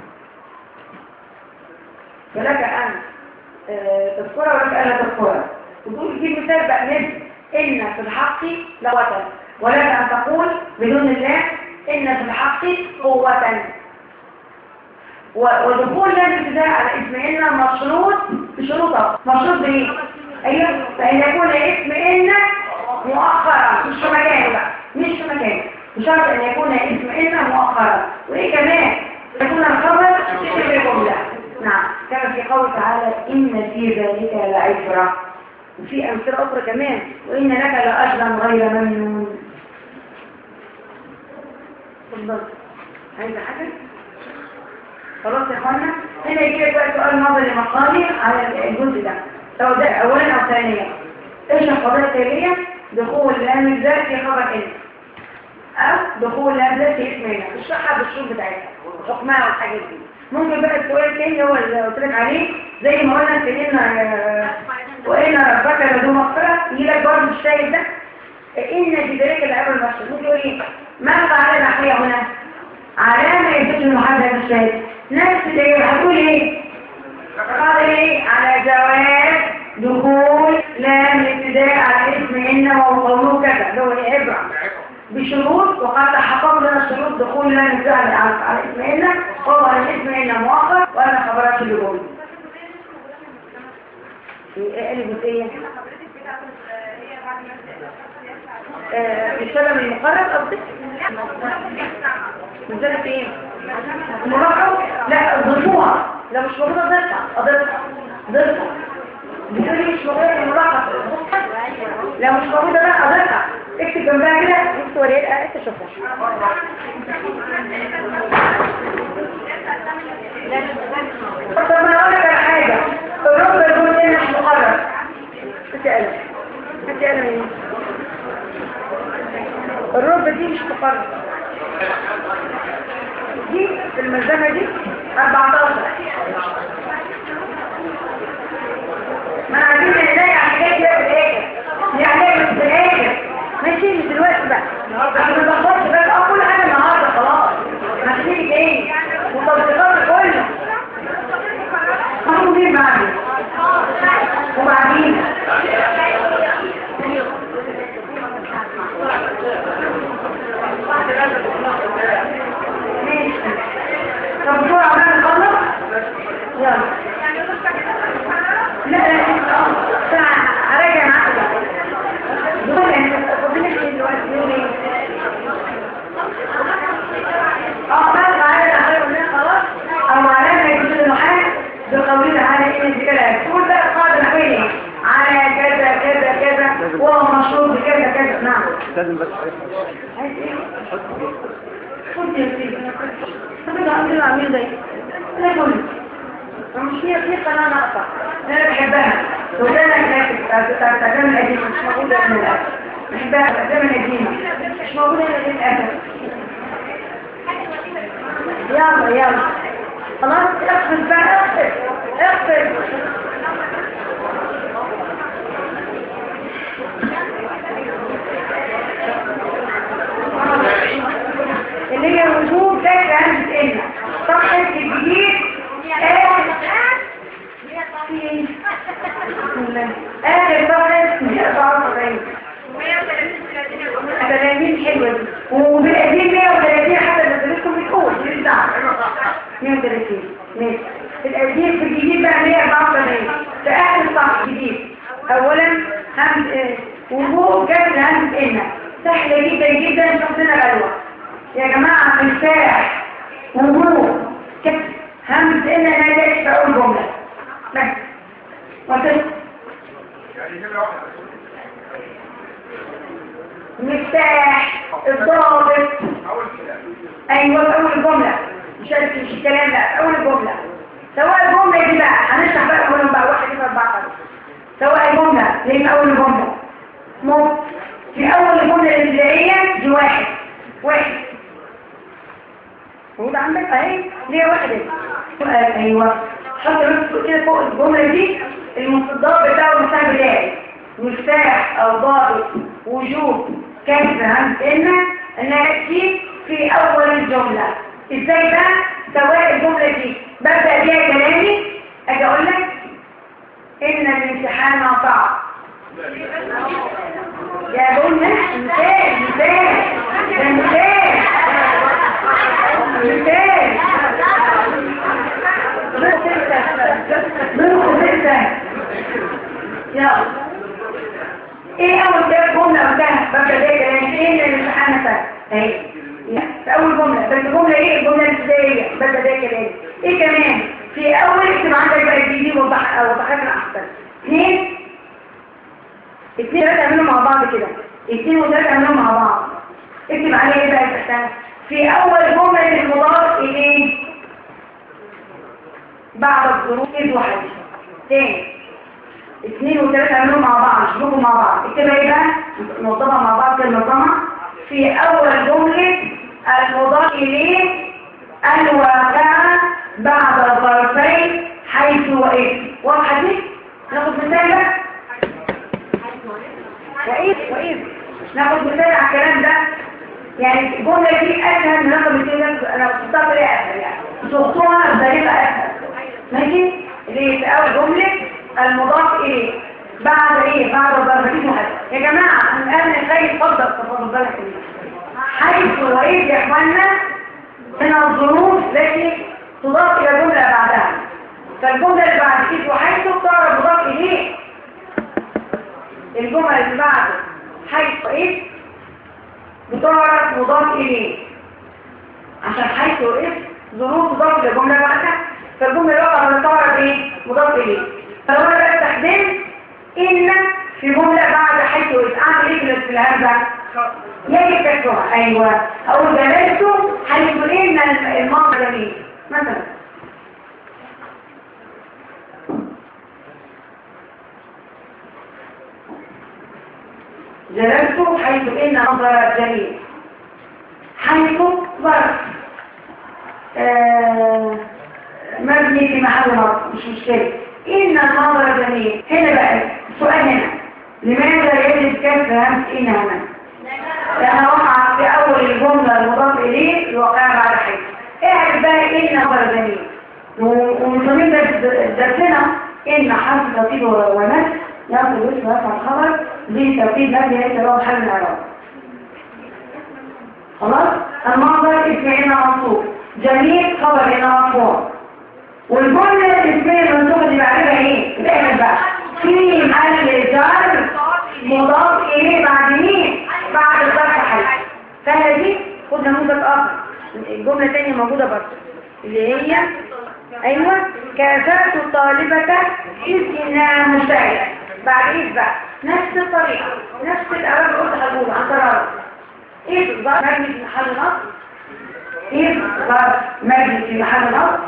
فلك أن آه، تذكرها ولك ألا تذكرها وتقول في مثال بقى مثل إن في الحق لوطن ولك أن تقول بدون الله إن في الحق قوة و- ودخول لازم ابتداء على اسم إن مشروط بشروطه مشروط بإيه؟ أيوه فإن يكون اسم إن مؤخرا مش في مكانه بقى مش في مكانه بشرط أن يكون اسم إن مؤخرا وإيه كمان يكون الخبر شبه جملة نعم كما في قول تعالى إن في ذلك لعبرة وفي أمثلة أخرى كمان وإن لك لأجرا غير ممنون تفضل عايزة حاجة؟ خلاص يا اخوانا هنا يجي لك بقى سؤال نظري مقالي على الجزء ده سواء ده اولا او ثانيا ايش القضايا التاليه دخول لام الذات في خبر ان او دخول لام الذات في اسم هنا اشرحها بالشروط بتاعتها حكمها والحاجات دي ممكن بقى السؤال الثاني هو اللي قلت لك عليه زي ما قلنا في ان آه، وان ربك لذو مغفره يجي لك برضه الشاهد ده ان في ذلك الامر المشهور ممكن يقول ايه ما فعل النحويه هنا علامه يدل المحدد الشاهد نفس اللي هتقول ايه قال ايه على جواز دخول لام الابتداء على اسم ان وقوله كذا اللي هو ايه عبره بشروط وقد تحقق لنا شروط دخول لام الابتداء على على اسم ان هو الاسم هنا مؤخر وانا خبرات اللي جوه ايه الجزئيه حضرتك بتاعت ال- هي بعد ما تقرا آه، السبب المقرر قصدك نزلت ايه المراقب لا ضيفوها لو مش موجوده ضيفها اضيفها ضيفها بتقولي مش موجوده المراقب لو مش موجوده لا اضيفها اكتب جنبها كده انت وريها انت شوفها طب ما اقول لك على حاجه الرب يقول لنا مش مقرر اسال اسال مين الرب دي مش مقرر دي في الملزمة دي 14 ما انا عايزين نلاقي على الحاجات دي في الاخر يعني في الاخر ماشي مش دلوقتي بقى انا ما بخبطش بقى اه كل حاجه النهارده خلاص ما تيجي تاني وتطبيقات كله هنقول مين بعدين وبعدين ماشي طب بسرعة بقى نخلص يلا لا لا اه ساعة هراجع معاك بقى دول انت فاضلك ايه دلوقتي يوم ايه؟ اه بس على الاخير قلنا خلاص او على ما يجوز المحال بقوله على ان الذكر تقول بقى القاعدة نحوية على كذا كذا كذا وهو مشهور بكذا كذا نعم لازم بس عايز ايه؟ خد يا سيدي خد عندنا عامل ده لا كل مش هي في قناة ناقصة انا بحبها وده انا كاتب بتاع الترجمة القديمة مش موجودة من الأسف بحبها الترجمة القديمة مش موجودة هنا للأسف يلا يلا خلاص اقفل بقى اقفل اقفل اللي هي وجوب ذكر همزة إلا صفحة الجديد آخر آخر صفحة 174 30 حلوة دي وبالقديم 130 حتى نزلتكم بتقول مش دعوة 130 ماشي القديم في الجديد بقى 184 في آخر صفحة جديد أولا همز آه، وجوب جبل همز إلا سهلة جدا جدا شخصنا الألوان يا جماعة مفتاح وجوه كده همز إلا لا يجب في أول جملة بس وصلت يعني نمرة واحدة مفتاح الضابط أول كده ايوه في اول جمله مش عارف مش الكلام ده في اول جمله سواء الجمله دي بقى هنشرح بقى اولهم بقى واحد اتنين اربعه خمسه سواء الجمله اللي في اول جمله مو في اول الجمله الابتدائيه دي واحد واحد موجود عندك اهي ليه واحد اهي. آه، ايوه حط بس كده فوق الجمله دي المصدر بتاعه المفتاح بتاعي مفتاح او ضابط وجوب كسر همز ان انها تأتي في اول الجمله ازاي بقى سواء الجمله دي ببدا بيها كلامي اجي اقول لك ان الامتحان صعب يا بقولنا مثال مثال ده مثال مثال نروح ستة يلا ايه اول كده جملة قلتها ببدأ بيها كلام ايه اللي الامتحان فات اهي لا، في اول جملة بس الجملة ايه الجملة الابتدائية ببدأ بيها كلام ايه كمان في اول اكتب عندك بقى الجديد وضح وضحها لنا احسن اثنين اثنين ثلاثة اعملهم مع بعض كده اثنين وثلاثة اعملهم مع بعض اكتب عليها ايه بقى تحتها في اول جملة المضاف اليه بعد الظروف اذ وحديث تاني اثنين وثلاثة اعملوا مع بعض شبكوا مع بعض اكتبها ايه بقى نوضبها مع بعض كده نظمها في اول جملة المضاف اليه الواقعة بعد الظرفين حيث واذ واضحة دي ناخد مثال بقى واذ واذ ناخد مثال على الكلام ده يعني الجملة دي اسهل من رقم اثنين ده انا كنت بطلع اسهل يعني صوتوها بطريقة اسهل ماشي اللي في اول جملة المضاف اليه بعد ايه بعد ضربتين واحد يا جماعة الان الخير اتفضل تفضل بالك حيث وايه يا اخوانا من الظروف التي تضاف الى جملة بعدها فالجملة اللي بعد إذ وحيث تعرف مضاف إليه الجملة اللي بعد حيث إذ بتعرف مضاف إليه عشان حيث وإذ ظروف مضاف لجملة بعدها فالجملة اللي بعدها بتعرف إيه مضاف إليه فلو أنا بقى استخدمت إن في جملة بعد حيث وإذ أعمل إيه في الهمزة يجب كسرها أيوة أقول جلست حيث إن الماضي جميل مثلا جلست حيث إن نظر جميل حيث ظرف آه مبني في محل نصب مش مشكلة إن النظر جميل هنا بقى السؤال هنا لماذا يجب كسر همس إن هنا لأنها وقعت في أول الجملة المضاف إليه الواقع بعد حيث اعرف بقى إن نظر جميل ومن ضمن درسنا إن حرف تطيب ونفس يأخذ اسم رفع الخبر دي توكيد مبني ليس له محل من الإعراب خلاص المنظر اسم هنا منصوب جميل خبر هنا مرفوع والجملة الاسمية المنصوبة اللي بعدها ايه؟ بتعمل بقى في محل جر مضاف اليه بعد مين؟ بعد الظرف حل فهذه خد نموذج اخر الجملة تانية موجودة برضه اللي هي ايوه كافات الطالبة اذ انها مشتهية بعد ايه بقى نفس الطريقة نفس الأراب قلت هقول عن قرار ايه ظرف مجلس في محل نصب ايه ظرف مجلس في محل نصب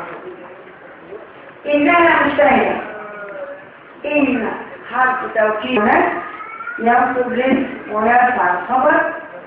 انها مشتهية ان حرف توكيد نفس ينصب لاسم ويرفع الخبر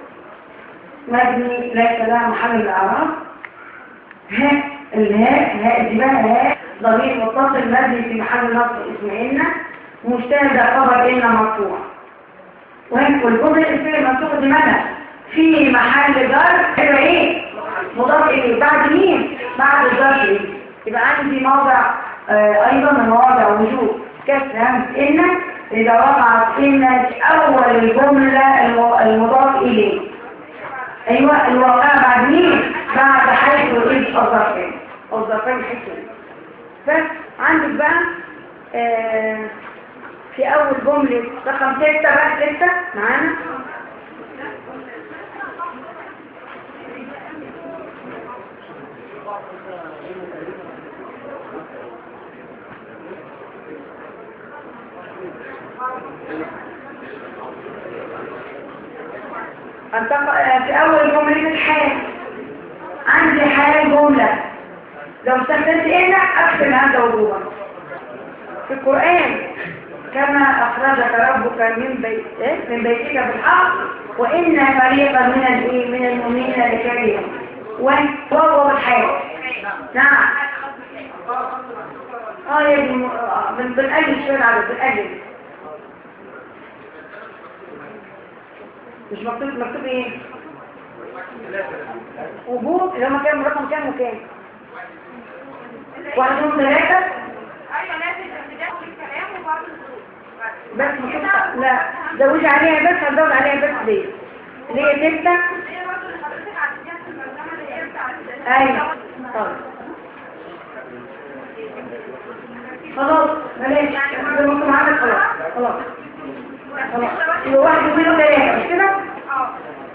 مبني ليس لها محل الاعراب ها الهاء هاء دي بقى هاء ضمير متصل مبني في محل نصب اسم ان مجتهد خبر إن مرفوع والجملة الاسمية المنصوبة دي مدى في محل جر يبقى ايه مضاف اليه بعد مين بعد الجر ايه يبقى عندي موضع آه ايضا من مواضع وجود كسر همس ان اذا وقعت ان اول الجملة المضاف اليه ايوه الواقع بعد مين بعد حيث الاذ الظرفين الظرفين حيث بس عندك بقى آه في أول جملة رقم ستة بقى ستة معانا في أول جملة الحال عندي حال جملة لو استخدمت هنا أكتب هذا وجوبا في القرآن كما أخرجك ربك من بيت إيه؟ من بيتك بالحق وإن فريقا من الإيه من المؤمنين لكريم وهو بالحياة نعم اه يا دي من بنقلل شوية العدد بنقلل مش مكتوب مكتوب ايه وجود اللي هم كام رقم كام وكام واحد اثنين ثلاثة ايوه لازم الابتداء والكلام وبعض الظروف بس مكتوب لا زوجي عليها بس هنزود عليها بس ليه اللي هي ستة هي برضه اللي حضرتك عديتيها في المرجمه اللي هي بتاعت ايوه طيب خلاص بلاش ده ممكن عندك خلاص خلاص خلاص يبقى واحد واثنين وثلاثة مش كده؟ اه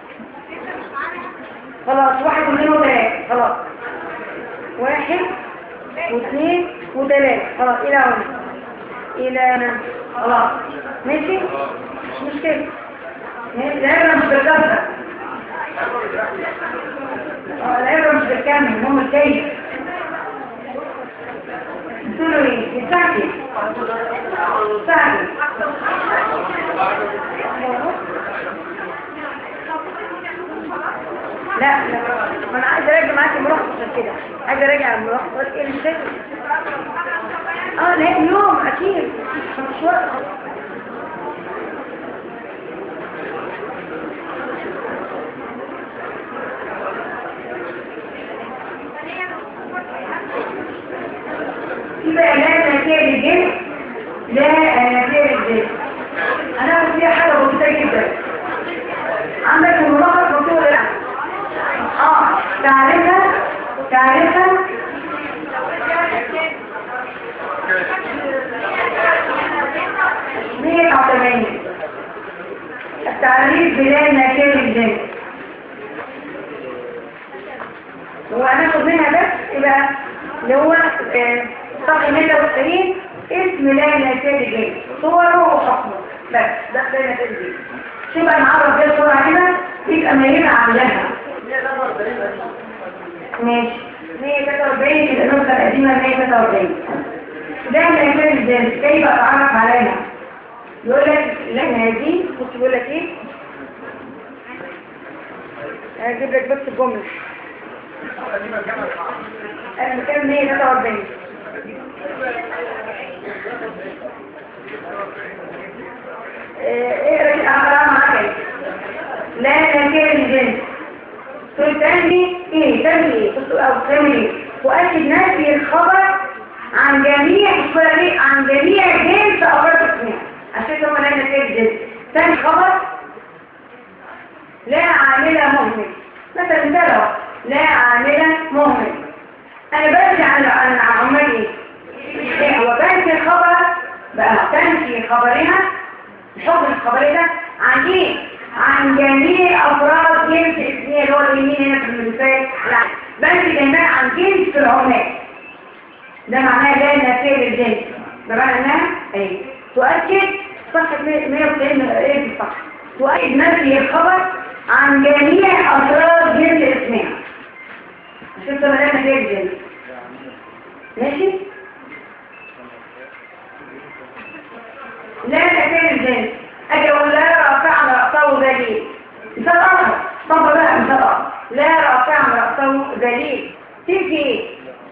خلاص واحد واثنين وثلاثة خلاص واحد واثنين وثلاثة خلاص إلى هنا إلى هنا خلاص ماشي؟ مش مشكلة ماشي العبرة مش بالكثرة اه العبرة مش بالكامل المهم الكيف تقولوا ايه؟ يستعجل يستعجل لا لا ما انا عايزه اراجع معاكي ملخص عشان كده عايزه اراجع الملخص ايه اللي شايف اه لا اليوم اكيد مش وقت في بقى لا نتيجة للجنس لا نتيجة للجنس انا اقول فيها حاجة بسيطة جدا عندك الملخص مكتوب لا اه تعرفها تعرفها اسم لا نافذ الجنس صوره وحكمه بس ده ده نافذ الجنس شو بقى نعرف كده بسرعه كده يبقى ميلنا عاملاها ماشي 143 يبقى النسخه القديمه 143 ده نافذ الجنس كيف اتعرف عليها يقول لك لما دي بص بيقول لك ايه هجيب لك بس الجمله انا مكان 143 ايه رأيك انا معاك لا نكير الجنس تقول تاني ايه تاني ايه او تاني ايه وأكد نفي الخبر عن جميع عن جميع جنس أفراد اسمها عشان كده لا نكير الجنس تاني خبر لا عاملة مهمل مثلا مثلا لا عاملة مهمل انا برجع عن عن عمال ايه ايه هو بنفي الخبر بقى تنفي خبرها الحكم الخبري ده عن ايه عن جميع افراد جنس اسمية اللي هو اليمين هنا في المثال لا بنفي جميع عن جنس العمال ده معناه لا نفي للجنس بمعنى انها ايه تؤكد صفحة 190 ايه في الصفحة تؤكد نفي الخبر عن جميع افراد جنس اسمها شفت ملامة ايه الجنس ماشي لا تكون الجنس اجي اقول لا رافعنا رأسه دليل مثال اخر طب بقى مثال اخر لا رافعنا رأسه دليل تيجي ايه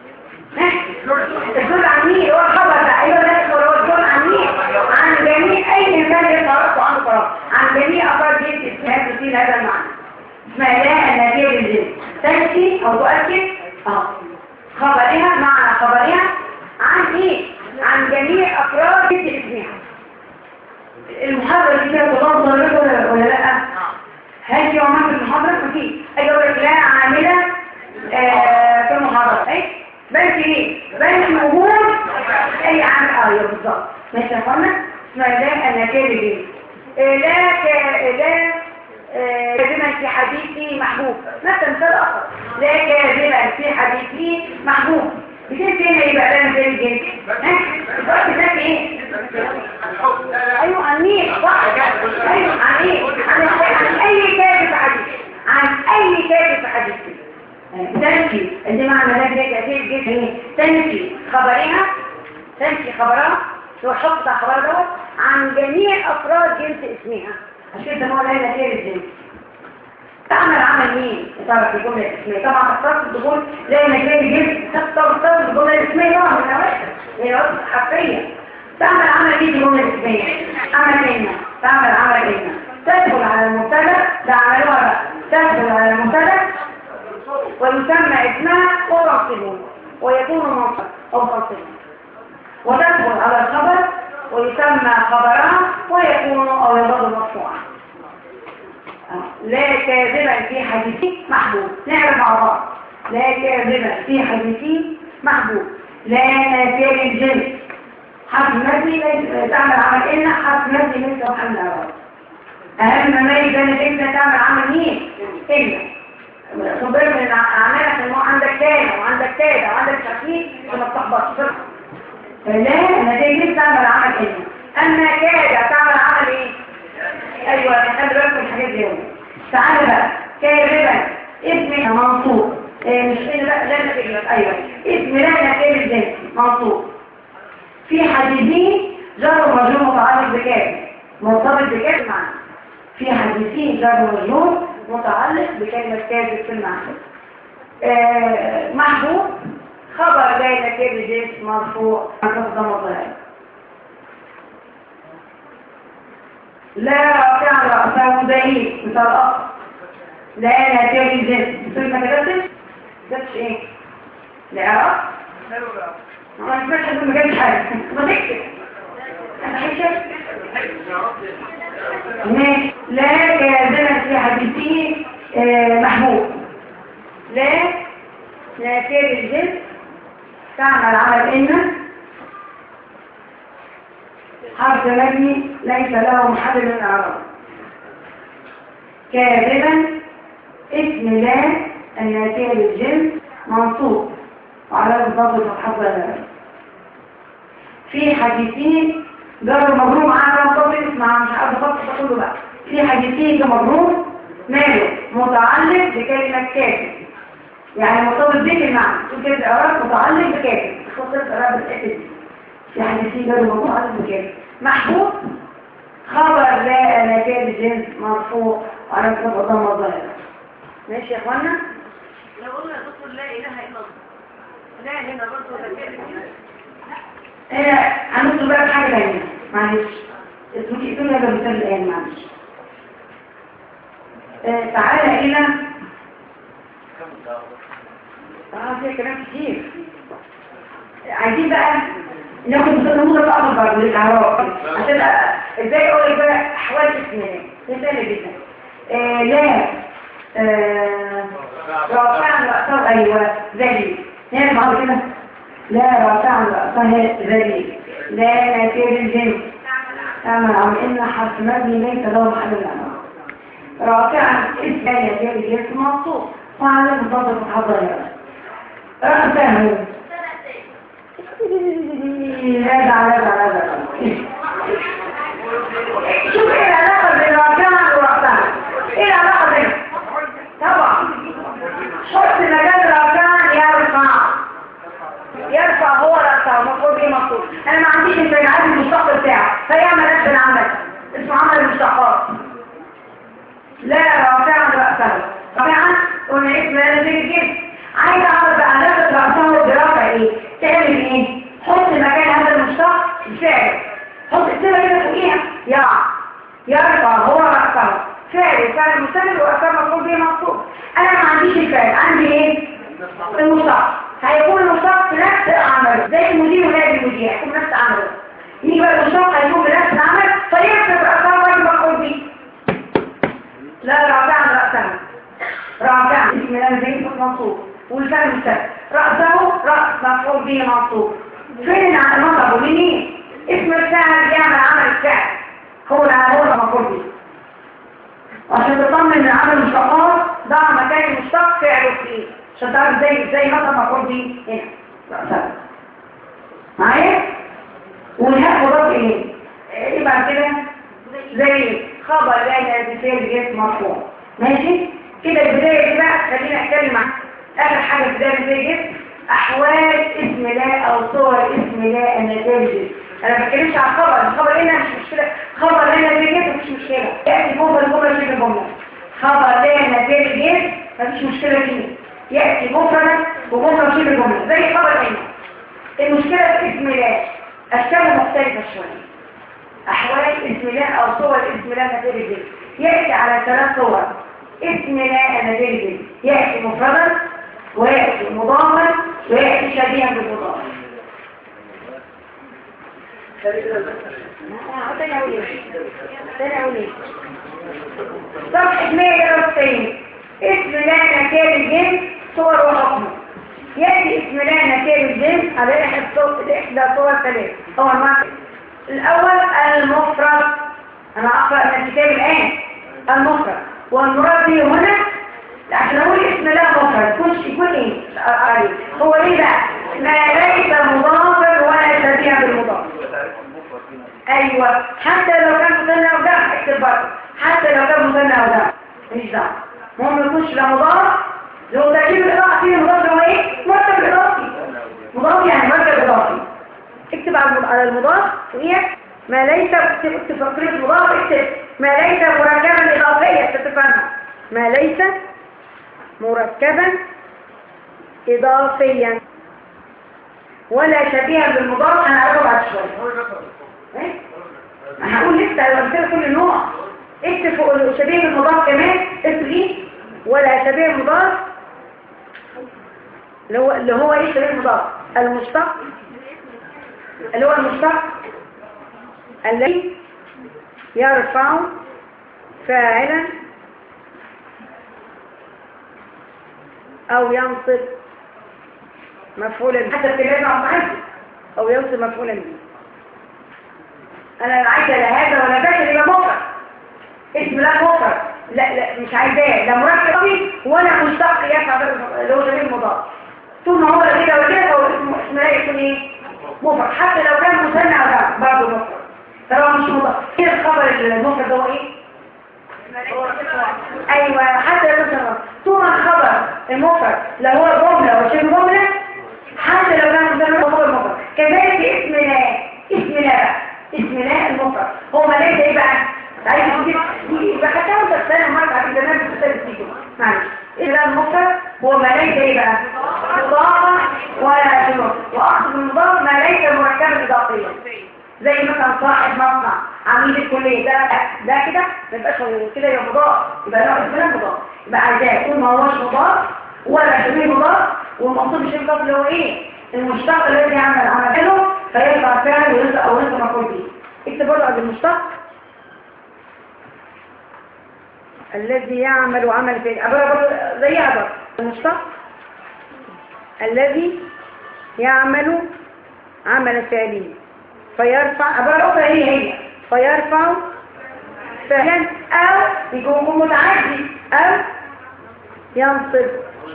تدل عن مين هو الخبر ده ايوه ده هو الدل عن مين عن جميع اي انسان يتعرف عنه قرار عن جميع افراد جنس اجتهاد في هذا المعنى اسمها لا النتيجه للجنس تنفي او تؤكد اه خبرها معنى خبرها عن ايه عن جميع افراد جنس اسمها المحاضرة دي فيها طلاب ضروري ولا ولا لا هل في عمال في المحاضرة ما في اجي اقول لك لا عاملة آه في المحاضرة اي بس ايه بس موجود اي عامل اه بالظبط ماشي يا اخوانا اسمها لا النتيجة دي آه لا ك... لا آه، كاذبا في حديثي محبوب مثلا مثال اخر لا كاذبا في حديثي محبوب بتنسي هنا يبقى ده مثال الجنس ها الوقت ده في ايه ايوه عن مين صح ايوه عن ايه عن, عن اي كاتب حديث عن اي كاتب حديث تنفي انت معنى ذلك ده كثير جدا ايه تنفي خبرها تنفي خبرها هو الحق بتاع خبرها دوت عن جميع افراد جنس اسمها عشان ده هو لا كثير الجنس تعمل عمل مين تعرف الجمله الاسميه طبعا افراد الدخول لا كثير الجنس تختار الجمله الاسميه طبعا من الاوائل هي حرفيه تعمل عمل ايه الجمله الاسميه عمل ايه تعمل عمل ايه تدخل على المبتدا ده عملوها بقى تدخل على المبتدا ويسمى اسمها وراصل ويكون منصب او فاصل وتدخل على الخبر ويسمى خبرها ويكون او يضاد مرفوعا لا كاذبا في حديثي محبوب نعرف مع بعض لا كاذبا في حديثي محبوب لا نافية الجنس حرف مبني تعمل عمل إن حرف مبني ليس محل أعراب أهم ما يبان أنت تعمل عمل مين؟ إلا خبر من أعمالك إنه عندك كام وعندك كذا وعندك تحقيق وما بتحبطش لا نتيجة تعمل عمل إن أما كذا تعمل عمل إيه؟ أيوة خلي بالك من الحاجات دي تعالى بقى كاذبا اسم منصوب إيه مش إيه لا لا نتيجة أيوة اسم لا نتيجة الجنس منصوب في حديثين جر ومجرور متعلق بكام مرتبط بكام معنى في حديثين جر ومجرور متعلق بكلمة كاذب في المعنى آه محبوب خبر لا نكير جنس مرفوع مقدم الظاهر لا رافع رأسه دليل مثال أخر لا نكير جنس بتقول ما كتبتش كتبتش ايه لا ما نسمعش انه ما جابش حاجه ما تكتب انا حيشة ماشي لا كاذبا في حديثه آه محبوب لا نافية الجنس تعمل عمل إن حرف مبني ليس له محل من الأعراب كاذبا اسم لا النافية للجنس منصوب وعلى الضبط والحظ في حديثين جروا مجروم معاه كام طفل مع مش عارف خط كله بقى في حديثين كمجروم ماله متعلق بكلمة كافر يعني مرتبط بك المعنى تقول كده الإعراب متعلق بكافر خصوصا الإعراب الأكد دي في حديثين جروا متعلق بكافر محبوب خبر لا نكاد جنس مرفوع على كتاب ضم الظاهرة ماشي يا اخوانا لو قلنا يا دكتور لا اله الا الله لا هنا برضه ده كده هنا هنطلب بقى حاجة تانية معلش اسمك اسمنا ده مثال الآن معلش آه، تعالى إلى اه فيها كلام كتير عايزين بقى ناخد مثال نموذج أكبر للأعراب عشان أ- ازاي أقول لك بقى أحوال اسمنا مثال جدا آه لا آه رافعا رأسه أيوة ذلك هنا معاذ كده لا رافعا رأسه ذلك لا ناتير الجنس أعمل عم إن حرف مبني ليس له محل الأمر رافعا اسم لا ناتير الجنس منصوب فعلا بضبط الحضارة رأسه هذا على هذا على هذا شوف ايه العلاقة بين رافعا ورأسها ايه العلاقة بينهم طبعا حط مجال رافعا يرفع يرفع هو رأسه مفروض ايه مفروض انا ما عنديش انت عندي المشتق بتاعه فيعمل نفس العمل اسمه عمل المشتقات لا رافعا رأسه رافعا قلنا اسم لا نزيل الجسم عايز اعرف بقى علاقة رأسه برفع ايه تعمل ايه حط مكان هذا المشتق الفعل حط السيرة كده فوقيها يقع يرفع هو رأسه فعل فعل مستمر وأثر مفعول به منصوب انا ما عنديش الفعل عندي ايه المشتق هيكون المشتق في نفس العمل زي المدير ونائب المدير هيكون نفس عمله يجي بقى المشتق هيكون بنفس العمل فيكتب رأسه واجب مفعول به لا رافعا رأسه رافعا اسم الله زي منصوب والفعل مستمر رأسه رأس مفعول به منصوب فين عن المطلب ومين اسم الفاعل بيعمل عمل الفعل هو هو المفعول به عشان تطمن من عمل المشتقات ضع مكان المشتق فعله فيه عشان تعرف زي زي مثلا مفعول به هنا رأسه معايا والهاء مضاف ايه ايه بعد كده زي خبر لا بفعل جسم مرفوع ماشي كده البدايه دي بقى خلينا اتكلم عن اخر حاجه في بدايه بفعل جسم احوال اسم لا او صور اسم لا النتائج انا ما بتكلمش عن خبر الخبر هنا مش مشكله خبر لا نتائج مش مشكله ياتي جمله جمله شبه جمله خبر لا نتائج مفيش مشكله فيه ياتي مفرد وجمله شبه جمله زي خبر هنا المشكله في اسم لا اشكاله مختلفه شويه احوال اسم لا او صور اسم لا نتائج ياتي على ثلاث صور اسم لا نتائج ياتي مفردا ويأتي مضافا ويأتي شبيها بالمضاف صفحة 190 اسم لا نكال الجنس صور وحكم يأتي اسم لا نكال الجنس على إحدى صور ثلاث هو المعنى الأول المفرد أنا أقرأ من الكتاب الآن المفرد والمراد به هنا عشان اقول اسم لا مفرد كنش يكون ايه عليه هو ايه بقى ما ليس مضافا ولا شبيه بالمضاف ايوه حتى لو كان مثنى او جمع اكتب برضه حتى لو كان مثنى او جمع مش دعوه المهم يكونش لا مضاف لو تركيب الاضافه فيه مضاف هو ايه مرتب اضافي مضاف يعني مرتب اضافي اكتب على المضاف وهي ما ليس اكتب فقرة مضاف اكتب ما ليس مركبا اضافيا تتفهمها ما ليس مركبا إضافيا ولا شبيها بالمضاف أنا أعرفه بعد شوية إيه؟ أنا هقول لسه هقول كل نوع اكتب فوق شبيه بالمضاف كمان اسم ايه ولا شبيه المضاف اللي هو اللي هو ايه شبيه المضاف المشتق اللي هو المشتق الذي يرفع فاعلا او ينصب مفعولا حتى الكلمة عن او ينصب مفعولا به انا لا عايزه لا هذا ولا ذاك يبقى مفرد اسم لا مفرد لا لا مش عايزاه لا مركب فيه ولا مشتق يسعى اللي هو جميل مضاف طول ما هو كده وكده فهو اسمه اسم لا يكون ايه مفرد حتى لو كان مثنى او جمع برضه مفرد فلو مش مضاف ايه الخبر المفرد ده هو ايه ايوه حتى لو كان مضاف. طول ما الخبر المفرد لو هو جمله او شبه جمله حتى لو كان مثنى هو خبر مفرد كذلك اسم لا اسم لا بقى اسم لا المفرد هو ما ليس ايه بقى عايز تجيب يبقى حتى وانت بتسال مره بعد زمان بتسال فيكم معلش ايه بقى المفرد هو ما ليس ايه بقى مضافا ولا شنو واقصد المضاف ما ليس مركبا اضافيا زي مثلا صاحب مصنع عميد الكليه ده ده كده ما يبقاش كده يبقى مضاف يبقى نوع اسمه مضاف يبقى عايزاه يكون ما هوش مضاف ولا شبيه مضاف والمقصود مش المضاف اللي هو ايه المشتق الذي عمل عمله فيرفع فعل ويرفع او يرفع مفعول به اكتب برضه قبل المشتق الذي يعمل عمل فعل عبارة برضه زي عبارة المشتق الذي يعمل عمل فعلي فيرفع عبارة أخرى هي هي فيرفع فعلا أو يكون متعدي أو ينصب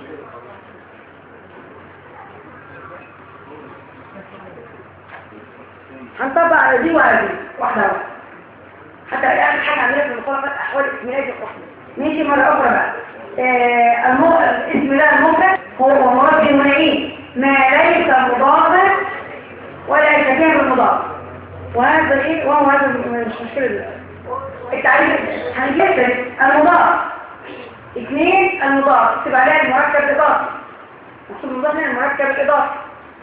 هنطبق على دي وعلى دي واحدة واحدة حتى الآن حاجة عندنا في مخالفة أحوال الإسميات الأخرى نيجي مرة أخرى بقى آه المو... اسم الله المفرد هو مراد هنا إيه ما ليس مضافا ولا يشبه بالمضاف وهذا إيه وهو هذا مش مشكلة دلوقتي التعريف هنجسد المضاف اثنين المضاف اكتب عليها المركب الإضافي مكتوب المضاف هنا المركب الإضافي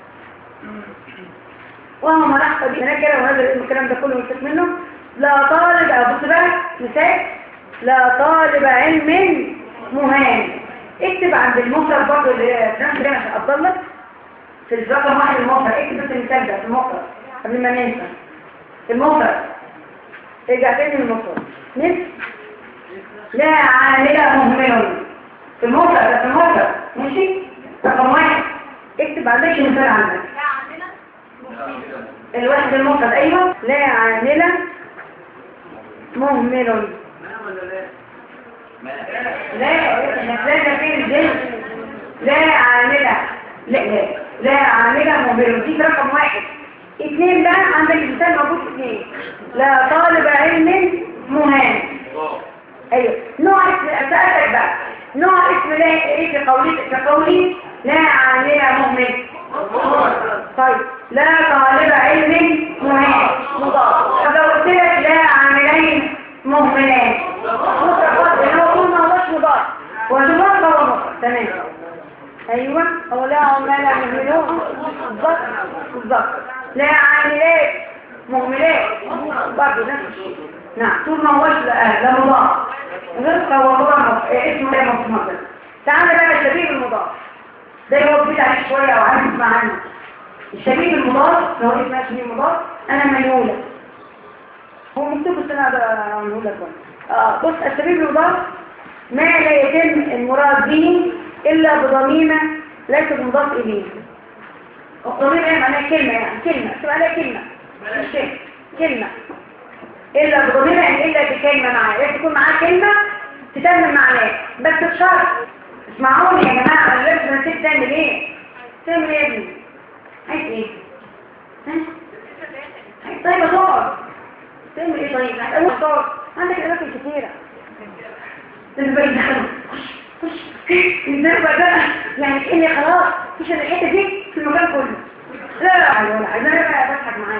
وهو ما نحط به نكرة وهذا الكلام ده كله مستفيد منه لا طالب أبص بقى مثال لا طالب علم مهان اكتب عند المفرد برضه اللي هي نفس ده عشان افضل لك في الرقم واحد المفرد اكتب بس المثال ده في المفرد قبل ما ننسى في المفرد ارجع تاني للمفرد نفس لا عاملة مهمل في المفرد ده في المفرد ماشي رقم واحد اكتب عندك مثال عندك الواحد المفرد ايوه لا عاملة مهمل لا لا فين الجنس لا عاملة لا لا لا عاملة مهمل دي رقم واحد اثنين بقى عندك مثال موجود اثنين لا طالب علم مهان ايوه نوع اسم اساسك بقى نوع اسم لا ايه في قولي في قولي لا عاملة مهمل طيب لا طالب علم مهان مضاف طب لو قلت لك لا عاملين مهملان مضاف اللي هو كل ما هوش مضاف والمضاف هو مضاف تمام ايوه هو لا عمال مهملون بالظبط بالظبط لا عاملات مهملات برضه نفس الشيء نعم طول ما هوش لا لا مضاف غير هو مضاف اسمه لا مضاف تعالى بقى الشبيه المضاف ده هو جديد عليه شوية او عايز تسمع عنه الشبيه المضاف لو اسمها شبيه مضاف انا مليولة هو مكتوب السنة ده عمله لك آه بص الشبيه المضاف ما لا يتم المراد به الا بضميمة ليست مضاف اليه الضميمة يعني معناها كلمة يعني كلمة تبقى عليها كلمة مش شيء كلمة الا بضميمة يعني الا بكلمة معاه لازم تكون معاه كلمة تتمم معناه بس بشرط اسمعوني يا جماعة انا لازم نسيب تعمل ايه تعمل ايه يا ابني عايز ايه ها؟ عايز طيب ادور تعمل ايه طيب هتقول ادور عندك اماكن كتيرة لازم بقى يدخلوا خش خش ازاي بقى ده يعني كأني خلاص مش الحتة دي في المكان كله لا لا ولا ولا عايزين بقى بضحك معاك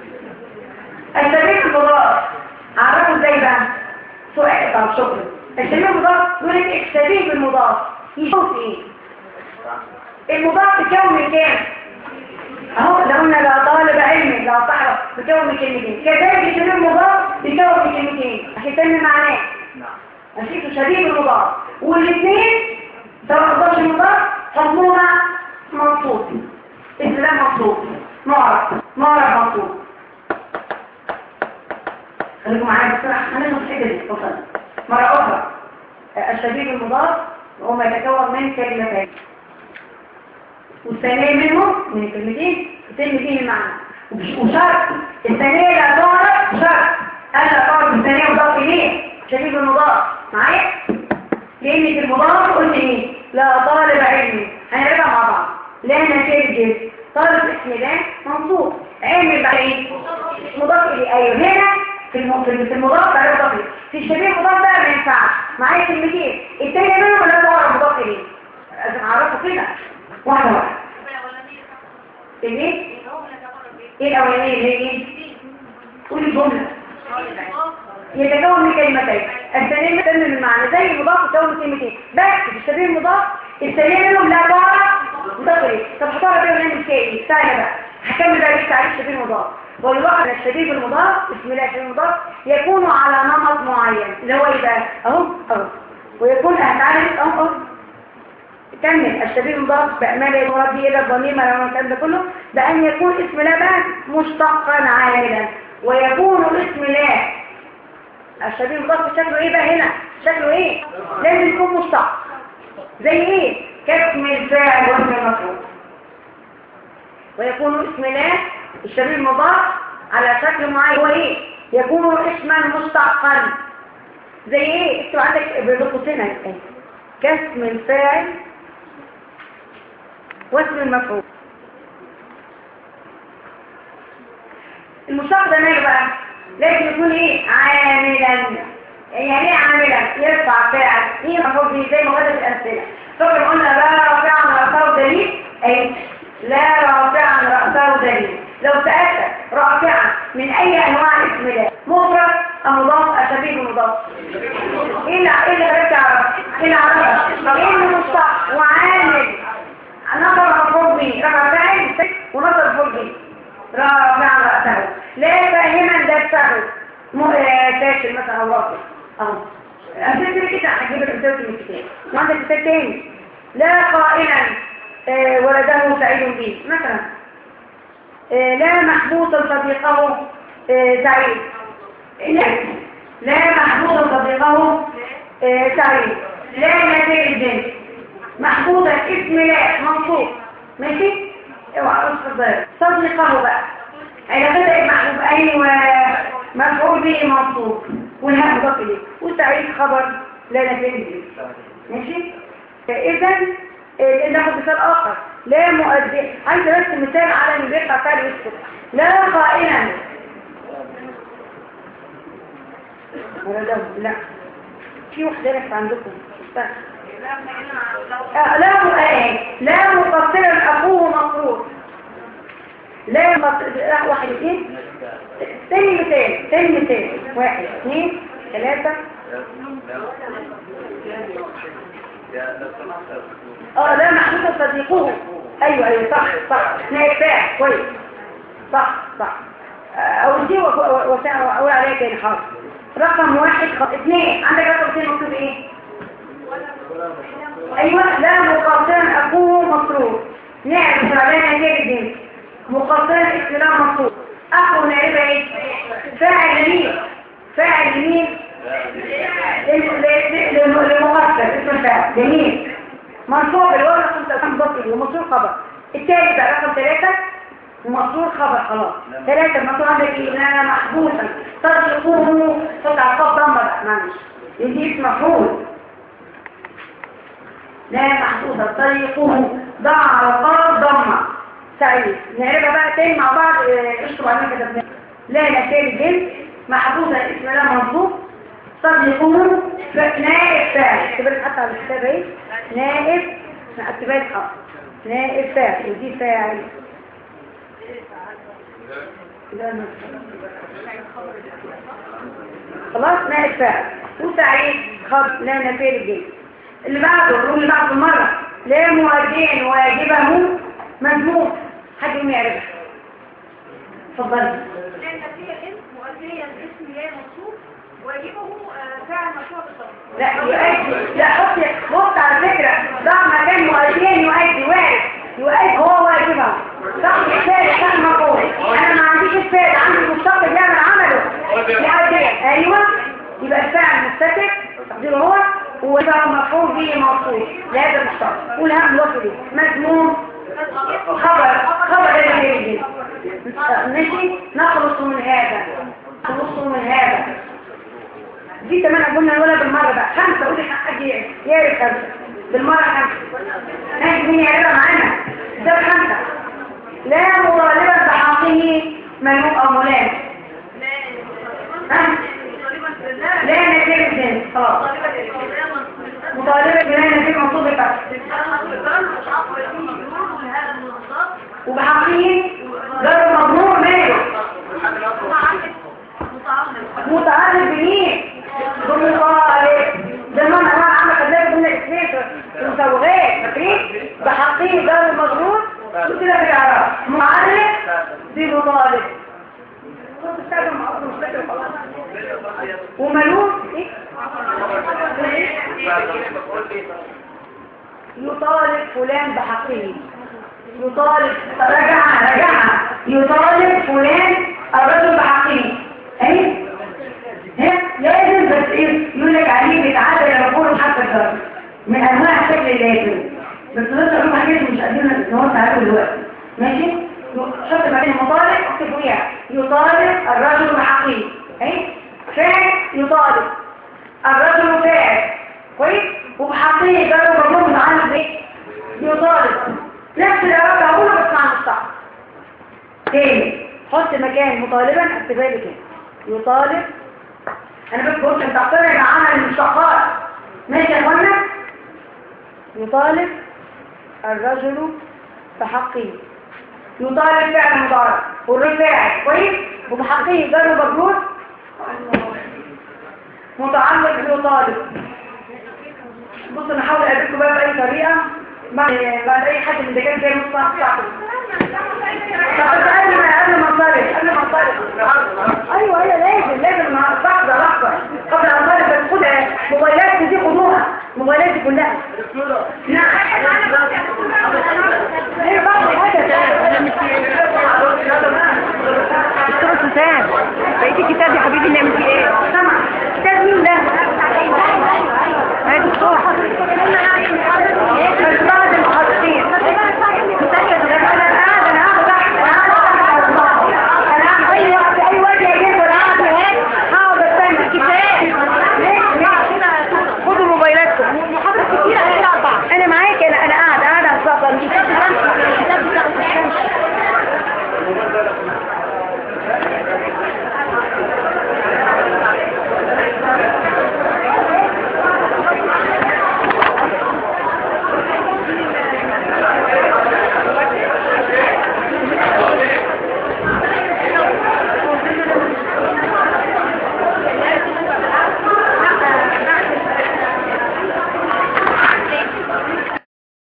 التدريب المضاف اعرفه ازاي بقى سؤال طب شكرا الشبيه المضاف يقول لك الشبيه بالمضاف يشوف ايه المضاف بكون من كام اهو لو قلنا لا طالب علم لا تعرف بكون من كلمتين كذلك الشبيه المضاف بكون من كلمتين عشان يتم معناه ماشي شبيه بالمضاف والاثنين سواء مضاف المضاف حكمهما مبسوط اسلام مبسوط معرف معرف مبسوط خليكم معايا بسرعه هناخد الحته دي اتفضل مرة أخرى الشبيه المضاف وهو ما يتكون من كلمتين والثانية منهم من الكلمتين يتم فيه المعنى وشرط الثانية لا تعرف شرط ألا تعرف الثانية مضاف إليه شبيه المضاف معايا؟ لأن في المضاف قلت إيه؟ لا طالب علمي هنرجع مع بعض لا نتيجة طالب اسم ده منصوب عامل بقى ايه مضاف اليه ايوه هنا في الم- في الم- في المضاف بقى مضاف اليه في الشبيه المضاف بقى ما ينفعش معايا كلمتين التانية منهم لا تعرف مضاف اليه لازم اعرفه كده واحده واحده الايه ايه الاولانيه اللي هي ايه قولي الجمله يتكون من كلمتين الثانيه مثل من المعنى زي المضاف يتكون من كلمتين بس في الشبيه المضاف الثانيه منهم لا تعرف مضاف اليه طب هتعرف ايه ونعمل فيها ايه تعالى بقى هكمل بقى لسه تعريف الشبيه المضاف والواحد الشبيه المضاف بسم الله الشبيه المضاف يكون على نمط معين اللي هو ايه بقى اهو اهو ويكون هتعرف اهو اهو كمل الشبيه المضاف بأمانة يراد به إلى الضمير ما الكلام ده كله بأن يكون اسم لا بقى مشتقا عاملا ويكون اسم لا الشبيه المضاف شكله ايه بقى هنا شكله ايه لازم يكون مشتق زي ايه كاسم الفاعل واسم المفعول ويكون اسم لا الشبيه المضاف على شكل معين هو ايه يكون اسما مشتقا زي ايه اكتب عندك بقوسين اهي كاسم الفاعل واسم المفعول المشتق ده ماله بقى لازم يكون ايه عاملا يعني ايه عاملا يرفع فاعل ايه مفعول به زي ما ورد في الامثله فاكر قلنا لا رافعا راسه دليل اي لا رافعا راسه دليل لو سالت رافعا من اي انواع الاسم ده مفرد ام مضاف أم شبيه مضاف ايه اللي ايه اللي خليك تعرف ايه اللي عرفك ايه اللي مشتق وعامل نظر مفعول به رفع فاعل ونظر مفعول به رافعا راسه لا فاهما ده السبب فاشل مثلا او واقف اهو امثله كده هجيب الامثله من الكتاب وعندك كتاب تاني لا قائلا آه، ولده سعيد به مثلا آه، لا محبوسا صديقه آه، سعيد لا لا محبوسا صديقه آه، سعيد لا نبي الجنس محبوسا اسم لا منصوب ماشي اوعى تصدق صديقه بقى علاقتها ايه محبوب ايوه مفعول به منصوب والهاء مضاف اليه وسعيد خبر لا نفي الجنس ماشي فاذا آه، ناخد مثال اخر لا مؤدي عايز بس مثال على اللي بيقع فعل يسكت لا قائلا ولده لا في واحده لسه عندكم استنى. آه، لا م- آه، لا مقصرا اخوه مفروض لا مقصر لا واحد اثنين تاني مثال تاني مثال واحد اثنين ثلاثة اه لا محدود صديقه ايوه ايوه صح صح نايفاه كويس صح صح آه، او دي واقول عليها تاني حاضر رقم واحد خ- اثنين عندك رقم اثنين مكتوب ايه ايوه لا مقصرا اخوه مصروف نعم فعلان جدا مقصرا اسم لا مصروف اخو نعرفه ايه فاعل مين فاعل مين لمقصر اسم الفاعل جميل منصوب الوضع كنت كم ضبطي ومصروف خبر التالي بقى رقم ثلاثة ومصروف خبر خلاص ثلاثة المصروف عندك ايه لا محبوسا تصدقوه تطلع صوت ضمة بقى معلش يدي اسم مفعول لا محدودة طريقه ضع على الطرف ضمة سعيد نعرفها بقى تاني مع بعض آه، اشطب علينا كده بنعمل. لا نكال الجنس محدودة اسم لا منصوب طريقه ف- نائب فاعل اكتبها حتى على الكتاب اهي نائب اكتبها لك حق نائب فاعل ودي فاعل لا نصب. خلاص نائب فاعل وسعيد خط لا نفير الجنس اللي بعده الروم اللي بعده مرة لا مؤدين واجبه مذموم حد يوم يعرفها اتفضلي لأن فيها اسم مؤديا اسم لا منصوب واجبه آه، فاعل مشروع بالضبط لا يؤدي لا حط بص على فكرة ضع مكان مؤدين يؤدي وارد يؤدي هو واجبه صح الثالث صح مقول انا ما عنديش الثالث عندي مشتق بيعمل عمله يؤدي ايوه يبقى الفاعل مستتر تقديره هو وده مفعول به موصول لهذا المشتق قول هم لوحده مذموم خبر خبر الجيد ماشي نخلص من هذا نخلص من هذا دي كمان قلنا نقولها بالمرة بقى خمسة قولي حق دي يا خمسة بالمرة خمسة هاي مين يعرفها معانا ده خمسة لا مطالبا بحقه ملوك او ملام ها؟ لا نتيجة ثاني خلاص مطالبة بلا نتيجة مطلوبة بس وبحقه غير مضمون ماله متعلق بمين بالمطالب ده نوع من انواع عمل كذلك ضمن الاسلام المسوغات فاكرين بحقه غير مضمون قلت لك في الاعراب معلق بمطالب وملوك ايه يطالب فلان بحقه يطالب رجع رجع يطالب فلان الرجل بحقه اهي ها لازم بس ايه يقول لك عليه بيتعدى لما يكون حق الضرب من انواع الشكل اللازم بس لسه اقول حاجات مش قادرين نوصل عليها دلوقتي ماشي شرط ما بين المطالب اكتبوا اياها يطالب الرجل بحقه اهي فاعل يطالب الرجل فاعل كويس وبحقه جرب الرجل متعلق بايه يطالب نفس العلاقه هقولها بس مع الصح تاني حط مكان مطالبا اكتبها لي كده يطالب انا بس قلت انت اقترع عمل المشتقات ماشي يا اخوانا يطالب الرجل بحقه يطالب فعل مضارع والرفاعل كويس وبحقه جر مجرور متعلق بيطالب بص انا هحاول اقابلكم بقى باي طريقه بعد بعد اي حد من ده كان جاي نص ساعه ساعه طب بس قبل ما قبل ما انطلق قبل ما انطلق ايوه ايوه لازم لازم مع لحظه لحظه قبل ان انطلق بس خد موبايلات دي خدوها موبايلات دي كلها ايه بقى دكتور سوسان بقيت الكتاب يا حبيبي نعمل فيه ايه؟ سمع كتاب مين ده؟ ايوه دكتور بس طبعا